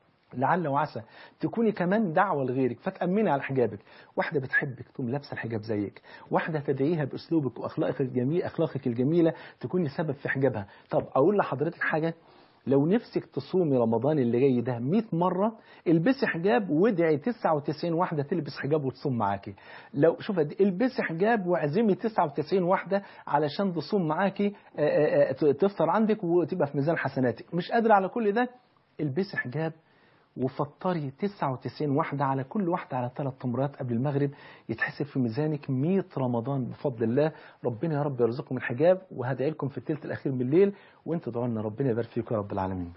لعل وعسى تكوني كمان دعوة لغيرك فتأمني على حجابك واحدة بتحبك تقوم لابسة الحجاب زيك واحدة تدعيها بأسلوبك وأخلاقك الجميلة أخلاقك الجميلة تكوني سبب في حجابها طب أقول لحضرتك حاجة لو نفسك تصومي رمضان اللي جاي ده 100 مرة البسي حجاب وادعي 99 واحدة تلبس حجاب وتصوم معاكي لو شوف قد إيه، البسي حجاب واعزمي 99 واحدة علشان تصوم معاكي آه، آه، آه، تفطر عندك وتبقى في ميزان حسناتك مش قادرة على كل ده البسي حجاب وفطري 99 واحدة على كل واحدة على ثلاث تمرات قبل المغرب يتحسب في ميزانك 100 رمضان بفضل الله ربنا يا رب يرزقكم الحجاب وهدعي لكم في الثلث الأخير من الليل وانتوا ادعوا لنا ربنا يبارك فيكم يا رب العالمين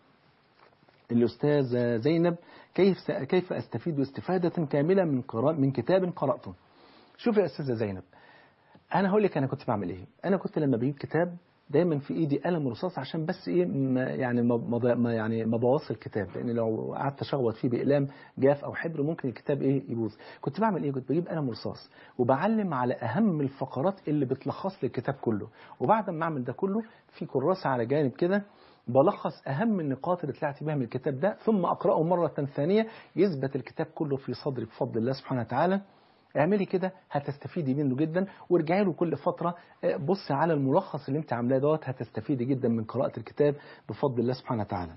الأستاذة زينب كيف كيف أستفيد استفادة كاملة من قراء من كتاب قرأته شوف يا أستاذة زينب أنا هقول لك أنا كنت بعمل إيه أنا كنت لما بجيب كتاب دايما في ايدي قلم رصاص عشان بس ايه ما يعني ما ما- ما يعني ما بوظش الكتاب لان لو قعدت اشخبط فيه باقلام جاف او حبر ممكن الكتاب ايه يبوظ كنت بعمل ايه كنت بجيب قلم رصاص وبعلم على اهم الفقرات اللي بتلخص لي الكتاب كله وبعد ما اعمل ده كله في كراسه على جانب كده بلخص اهم النقاط اللي طلعت بيها من الكتاب ده ثم اقراه مره ثانيه يثبت الكتاب كله في صدري بفضل الله سبحانه وتعالى اعملي كده هتستفيدي منه جدا وارجعي له كل فتره آه، بصي على الملخص اللي انت عاملاه دوت هتستفيدي جدا من قراءه الكتاب بفضل الله سبحانه وتعالى.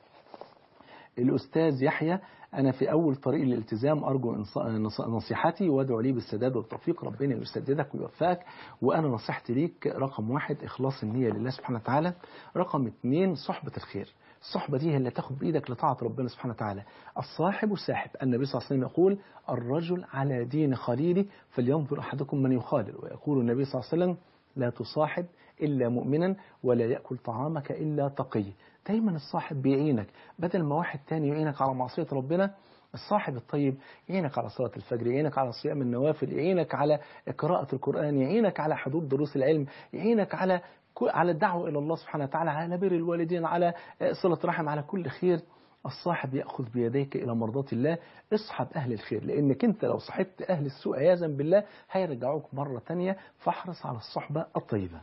الأستاذ يحيى أنا في أول طريق الالتزام أرجو إنص- نص- نصيحتي وادعو لي بالسداد والتوفيق ربنا يسددك ويوفقك وأنا نصيحتي ليك رقم واحد إخلاص النية لله سبحانه وتعالى رقم اثنين صحبة الخير الصحبة دي هي اللي تاخد بإيدك لطاعة ربنا سبحانه وتعالى الصاحب ساحب النبي صلى الله عليه وسلم يقول الرجل على دين خليله فلينظر أحدكم من يخالل ويقول النبي صلى الله عليه وسلم لا تصاحب إلا مؤمنا ولا يأكل طعامك إلا تقي دايما الصاحب بيعينك بدل ما واحد تاني يعينك على معصية ربنا الصاحب الطيب يعينك على صلاة الفجر يعينك على صيام النوافل يعينك على قراءة القرآن يعينك على حدود دروس العلم يعينك على على الدعوة إلى الله سبحانه وتعالى على بر الوالدين على صلة رحم على كل خير الصاحب يأخذ بيديك إلى مرضات الله اصحب أهل الخير لأنك أنت لو صحبت أهل السوء عياذا بالله هيرجعوك مرة تانية فاحرص على الصحبة الطيبة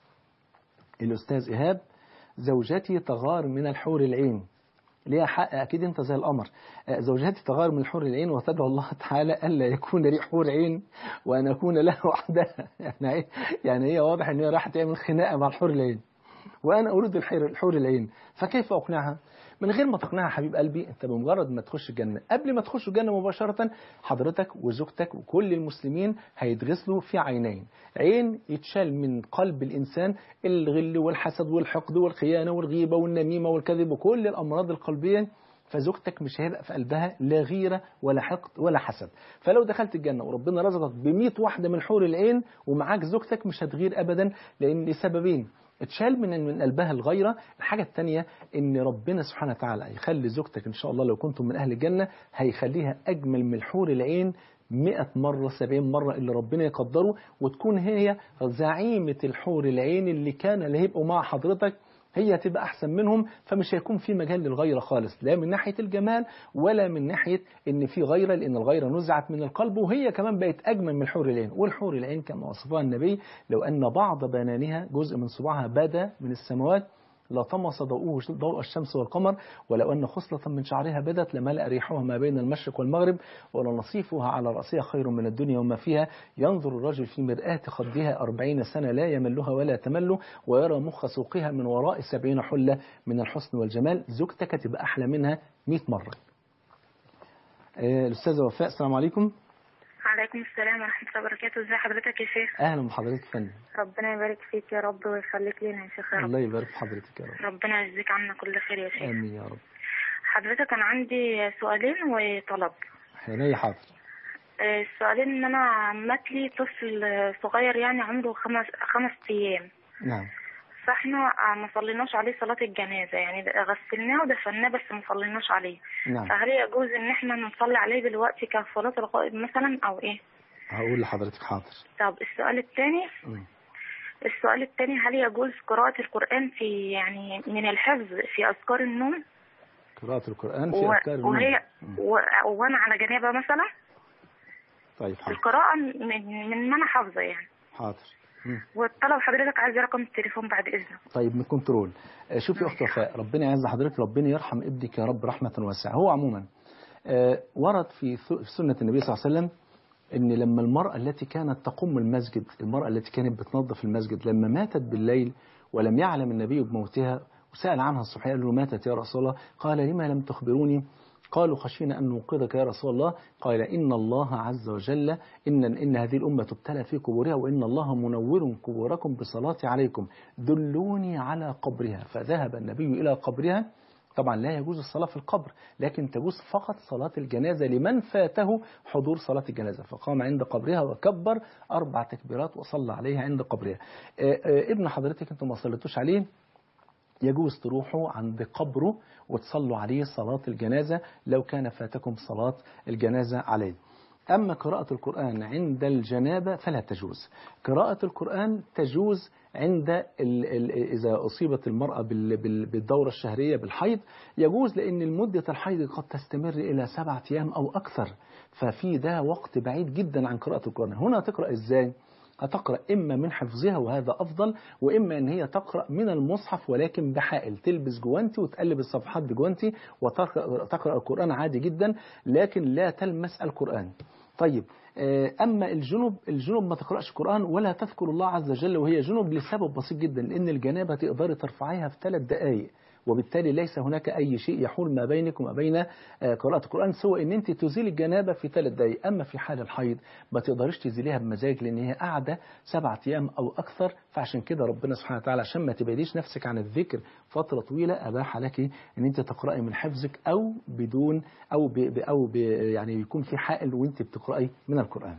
الأستاذ إيهاب زوجتي تغار من الحور العين ليها حق أكيد أنت زي القمر آه، زوجتي تغار من الحور العين وتدعو الله تعالى ألا يكون لي حور عين وأن أكون لها وحدها يعني إيه؟ يعني هي واضح أن هي راح تعمل خناقة مع الحور العين وأنا أريد الحور الحور العين فكيف أقنعها من غير ما تقنعها حبيب قلبي انت بمجرد ما تخش الجنة قبل ما تخش الجنة مباشرة حضرتك وزوجتك وكل المسلمين هيتغسلوا في عينين عين يتشال من قلب الإنسان الغل والحسد والحقد والخيانة والغيبة والنميمة والكذب وكل الأمراض القلبية فزوجتك مش هيبقى في قلبها لا غيرة ولا حقد ولا حسد فلو دخلت الجنة وربنا رزقك ب واحدة من حور العين ومعاك زوجتك مش هتغير أبدا لأن لسببين اتشال من من قلبها الغيرة الحاجة الثانية ان ربنا سبحانه وتعالى هيخلي زوجتك ان شاء الله لو كنتم من اهل الجنة هيخليها اجمل من حور العين 100 مرة 70 مرة اللي ربنا يقدره وتكون هي زعيمة الحور العين اللي كان اللي هيبقوا مع حضرتك هي تبقى أحسن منهم فمش هيكون في مجال للغيرة خالص لا من ناحية الجمال ولا من ناحية إن في غيرة لأن الغيرة نزعت من القلب وهي كمان بقت أجمل من الحور العين والحور العين كما وصفها النبي لو أن بعض بنانها جزء من صباعها بدا من السماوات لطمس ضوءه ضوء الشمس والقمر ولو أن خصلة من شعرها بدت لملأ ريحها ما بين المشرق والمغرب ولنصيفها على رأسها خير من الدنيا وما فيها ينظر الرجل في مرآة خدها أربعين سنة لا يملها ولا تمل ويرى مخ سوقها من وراء سبعين حلة من الحسن والجمال زوجتك تبقى أحلى منها مئة مرة آه، الأستاذة وفاء السلام عليكم عليكم السلام ورحمة الله وبركاته ازي حضرتك يا شيخ أهلا بحضرتك يا فندم ربنا يبارك فيك يا رب ويخليك لنا يا شيخ يا رب الله يبارك في حضرتك يا رب ربنا يجزيك عنا كل خير يا شيخ آمين يا رب حضرتك أنا عندي سؤالين وطلب عيني حاضر آه، السؤالين إن أنا عمت لي طفل صغير يعني عمره خمس خمس أيام نعم فاحنا آه، ما صليناش عليه صلاة الجنازة يعني غسلناه ودفناه بس ما صليناش عليه نعم فهل يجوز إن احنا نصلي عليه دلوقتي كصلاة الغائب مثلا أو إيه؟ هقول لحضرتك حاضر طب السؤال الثاني مم. السؤال الثاني هل يجوز قراءة القرآن في يعني من الحفظ في أذكار النوم قراءة القرآن في و- أذكار النوم وهي مم. و- وأنا على جنابة مثلا طيب حاضر القراءة من من ما أنا حافظة يعني حاضر مم. والطلب حضرتك عايز رقم التليفون بعد إذنك طيب من كنترول آه، شوفي يا اخت وفاء ربنا يعز حضرتك ربنا يرحم ابنك يا رب رحمه واسعه هو عموما آه، ورد في ث- في سنه النبي صلى الله عليه وسلم ان لما المراه التي كانت تقوم المسجد المراه التي كانت بتنظف المسجد لما ماتت بالليل ولم يعلم النبي بموتها وسال عنها الصبح قال له ماتت يا رسول الله قال لما لم تخبروني قالوا خشينا أن نوقظك يا رسول الله قال إن الله عز وجل إن, إن هذه الأمة تبتلى في قبورها وإن الله منور قبوركم بصلاة عليكم دلوني على قبرها فذهب النبي إلى قبرها طبعا لا يجوز الصلاة في القبر لكن تجوز فقط صلاة الجنازة لمن فاته حضور صلاة الجنازة فقام عند قبرها وكبر أربع تكبيرات وصلى عليها عند قبرها آه، آه، ابن حضرتك انتم ما صليتوش عليه يجوز تروحوا عند قبره وتصلوا عليه صلاة الجنازة لو كان فاتكم صلاة الجنازة عليه أما قراءة القرآن عند الجنابة فلا تجوز قراءة القرآن تجوز عند ال ال إذا أصيبت المرأة بال بال بالدورة الشهرية بالحيض يجوز لأن مدة الحيض قد تستمر إلى سبعة أيام أو أكثر ففي ده وقت بعيد جدا عن قراءة القرآن هنا تقرأ إزاي؟ هتقرأ إما من حفظها وهذا أفضل وإما أن هي تقرأ من المصحف ولكن بحائل تلبس جوانتي وتقلب الصفحات بجوانتي وتقرأ القرآن عادي جدا لكن لا تلمس القرآن طيب آه، أما الجنوب الجنوب ما تقرأش قرآن ولا تذكر الله عز وجل وهي جنوب لسبب بسيط جدا لأن الجنابة تقدري ترفعيها في ثلاث دقائق وبالتالي ليس هناك أي شيء يحول ما بينك وما بين آه، قراءة القرآن سوى أن أنت تزيل الجنابة في ثلاث دقائق أما في حال الحيض ما تقدرش تزيليها بمزاج لأن هي قاعدة سبعة أيام أو أكثر فعشان كده ربنا سبحانه وتعالى عشان ما تبعديش نفسك عن الذكر فترة طويلة أباح لك أن أنت تقرأي من حفظك أو بدون أو ب ب- أو ب يعني يكون في حائل وأنت بتقرأي من القرآن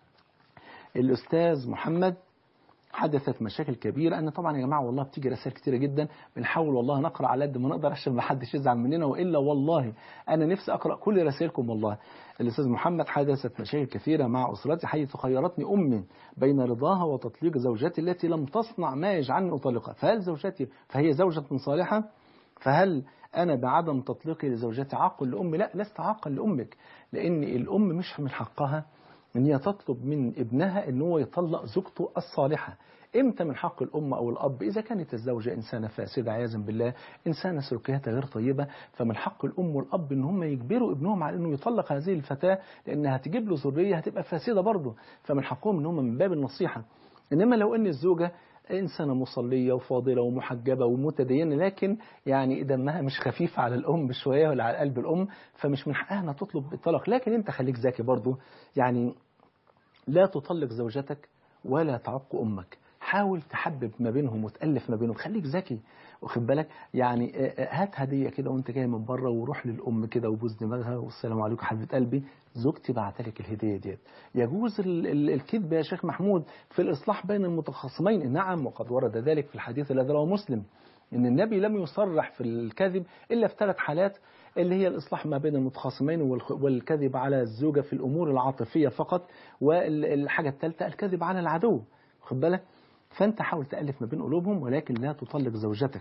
الأستاذ محمد حدثت مشاكل كبيرة أن طبعا يا جماعة والله بتيجي رسائل كتيرة جدا بنحاول والله نقرأ على قد ما نقدر عشان ما حدش يزعل مننا وإلا والله أنا نفسي أقرأ كل رسائلكم والله الأستاذ محمد حدثت مشاكل كثيرة مع أسرتي حيث خيرتني أمي بين رضاها وتطليق زوجتي التي لم تصنع ما يجعلني أطلقها فهل زوجتي فهي زوجة صالحة فهل أنا بعدم تطليقي لزوجتي عاق لأمي لا لست عاقا لأمك لأن الأم مش من حقها ان هي تطلب من ابنها ان هو يطلق زوجته الصالحه امتى من حق الام او الاب اذا كانت الزوجه انسانه فاسده عياذا بالله انسانه سلوكياتها غير طيبه فمن حق الام والاب ان هم يجبروا ابنهم على انه يطلق هذه الفتاه لانها هتجيب له ذريه هتبقى فاسده برضه فمن حقهم ان هم من باب النصيحه انما لو ان الزوجه إنسانة مصلية وفاضلة ومحجبة ومتدينة لكن يعني دمها مش خفيف على الأم شوية ولا على قلب الأم فمش من حقها أنها تطلب الطلاق لكن أنت خليك ذكي برضو يعني لا تطلق زوجتك ولا تعق أمك حاول تحبب ما بينهم وتألف ما بينهم خليك ذكي واخد بالك يعني هات هدية كده وانت جاي من بره وروح للأم كده وبوس دماغها والسلام عليكم حبيبة قلبي زوجتي بعتلك الهدية ديت يجوز ال ال الكذب يا شيخ محمود في الإصلاح بين المتخاصمين نعم وقد ورد ذلك في الحديث الذي رواه مسلم ان النبي لم يصرح في الكذب إلا في ثلاث حالات اللي هي الإصلاح ما بين المتخاصمين والكذب على الزوجة في الأمور العاطفية فقط والحاجة الثالثة الكذب على العدو خد بالك فأنت حاول تألف ما بين قلوبهم ولكن لا تطلق زوجتك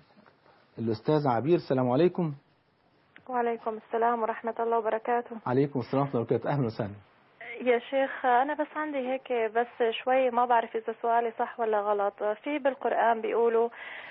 الأستاذ عبير السلام عليكم وعليكم السلام ورحمة الله وبركاته عليكم السلام ورحمة الله وبركاته أهلا وسهلا يا شيخ أنا بس عندي هيك بس شوي ما بعرف إذا سؤالي صح ولا غلط في بالقرآن بيقولوا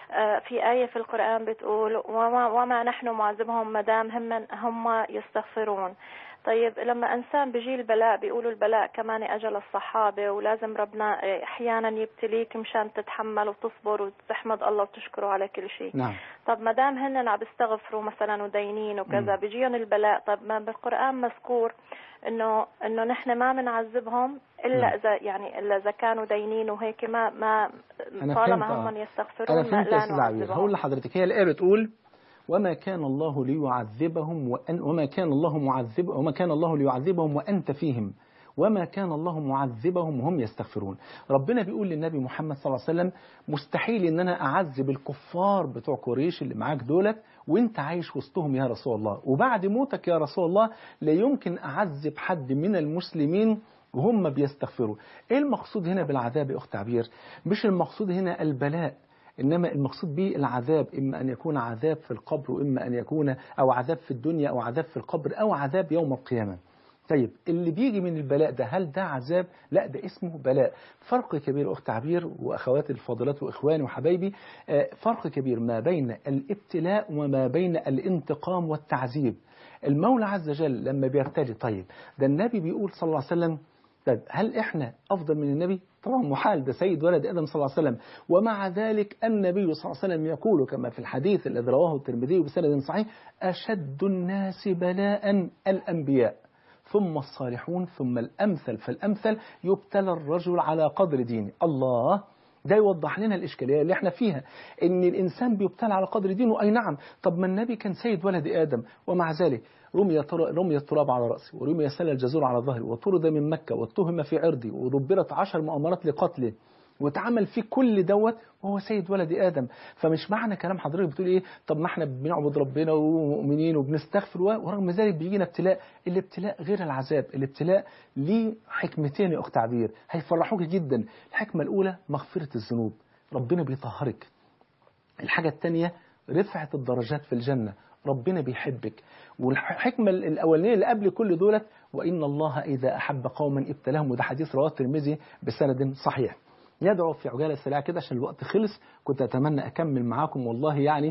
في آية في القرآن بتقول وما, وما نحن معذبهم ما دام هم هم يستغفرون طيب لما انسان بيجي البلاء بيقولوا البلاء كمان اجل الصحابه ولازم ربنا احيانا يبتليك مشان تتحمل وتصبر وتحمد الله وتشكره على كل شيء نعم طب ما دام هن عم بيستغفروا مثلا ودينين وكذا بيجيهم البلاء طب ما بالقران مذكور انه انه نحن ما بنعذبهم الا اذا يعني الا اذا كانوا دينين وهيك ما ما طالما هم يستغفرون انا فهمت لا يا استاذ عبير نعذبهم هقول لحضرتك هي الايه بتقول وما كان الله ليعذبهم وأن وما كان الله معذب وما كان الله ليعذبهم وأنت فيهم وما كان الله معذبهم وهم يستغفرون ربنا بيقول للنبي محمد صلى الله عليه وسلم مستحيل ان انا اعذب الكفار بتوع قريش اللي معاك دولت وانت عايش وسطهم يا رسول الله وبعد موتك يا رسول الله لا يمكن اعذب حد من المسلمين وهم بيستغفروا ايه المقصود هنا بالعذاب يا اخت عبير مش المقصود هنا البلاء إنما المقصود به العذاب إما أن يكون عذاب في القبر وإما أن يكون أو عذاب في الدنيا أو عذاب في القبر أو عذاب يوم القيامة طيب اللي بيجي من البلاء ده هل ده عذاب؟ لا ده اسمه بلاء فرق كبير أخت عبير وأخواتي الفاضلات وإخواني وحبايبي فرق كبير ما بين الابتلاء وما بين الانتقام والتعذيب المولى عز وجل لما بيرتدي طيب ده النبي بيقول صلى الله عليه وسلم طيب هل احنا افضل من النبي طبعا محال ده سيد ولد ادم صلى الله عليه وسلم ومع ذلك النبي صلى الله عليه وسلم يقول كما في الحديث الذي رواه الترمذي بسند صحيح اشد الناس بلاء الانبياء ثم الصالحون ثم الامثل فالامثل يبتلى الرجل على قدر دينه الله ده يوضح لنا الإشكالية اللي احنا فيها إن الإنسان بيبتلى على قدر دينه أي نعم طب ما النبي كان سيد ولد آدم ومع ذلك رمي رمي التراب على رأسه ورمي سل الجزور على ظهره وطرد من مكة واتهم في عرضه ودبرت عشر مؤامرات لقتله واتعمل فيه كل دوت وهو سيد ولد ادم فمش معنى كلام حضرتك بتقول ايه طب ما احنا بنعبد ربنا ومؤمنين وبنستغفر ورغم ذلك بيجينا ابتلاء الابتلاء غير العذاب الابتلاء ليه حكمتين يا اخت عبير هيفرحوك جدا الحكمه الاولى مغفره الذنوب ربنا بيطهرك الحاجه الثانيه رفعه الدرجات في الجنه ربنا بيحبك والحكمة الأولانية اللي قبل كل دولت وإن الله إذا أحب قوما ابتلاهم وده حديث رواه الترمذي بسند صحيح يدعو في عجالة سريعة كده عشان الوقت خلص كنت أتمنى أكمل معاكم والله يعني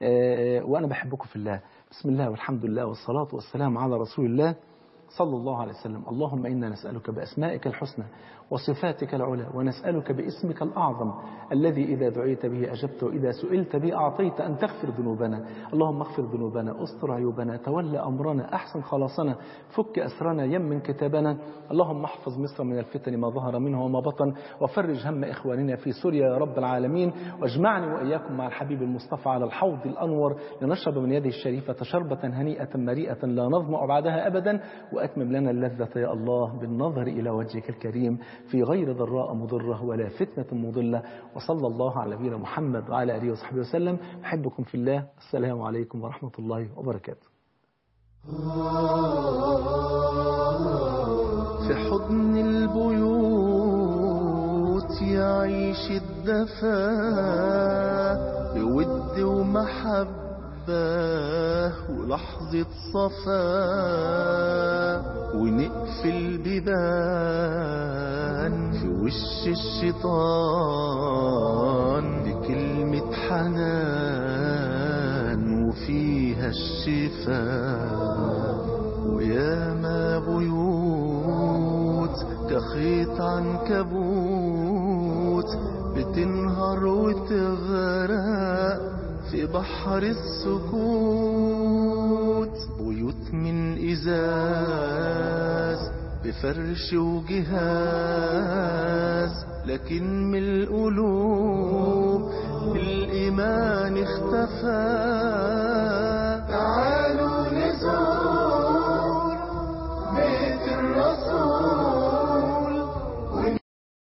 آه وأنا بحبكم في الله بسم الله والحمد لله والصلاة والسلام على رسول الله صلى الله عليه وسلم اللهم إنا نسألك بأسمائك الحسنى وصفاتك العلى ونسألك باسمك الأعظم الذي إذا دعيت به أجبت وإذا سئلت به أعطيت أن تغفر ذنوبنا اللهم اغفر ذنوبنا استر عيوبنا تولى أمرنا أحسن خلاصنا فك أسرنا يمن كتابنا اللهم احفظ مصر من الفتن ما ظهر منها وما بطن وفرج هم إخواننا في سوريا يا رب العالمين واجمعني وإياكم مع الحبيب المصطفى على الحوض الأنور لنشرب من يده الشريفة شربة هنيئة مريئة لا نظمأ بعدها أبدا وأتمم لنا اللذة يا الله بالنظر إلى وجهك الكريم في غير ضراء مضرة ولا فتنة مضلة وصلى الله على نبينا محمد وعلى آله وصحبه وسلم أحبكم في الله السلام عليكم ورحمة الله وبركاته في حضن البيوت يعيش الدفا بود ومحبة ولحظة صفاء ونقفل بيبان في وش الشيطان بكلمة حنان وفيها الشفاء وياما بيوت كخيط عنكبوت بتنهار وتغرق في بحر السكوت بيوت من إزاز بفرش وجهاز لكن من القلوب الإيمان اختفى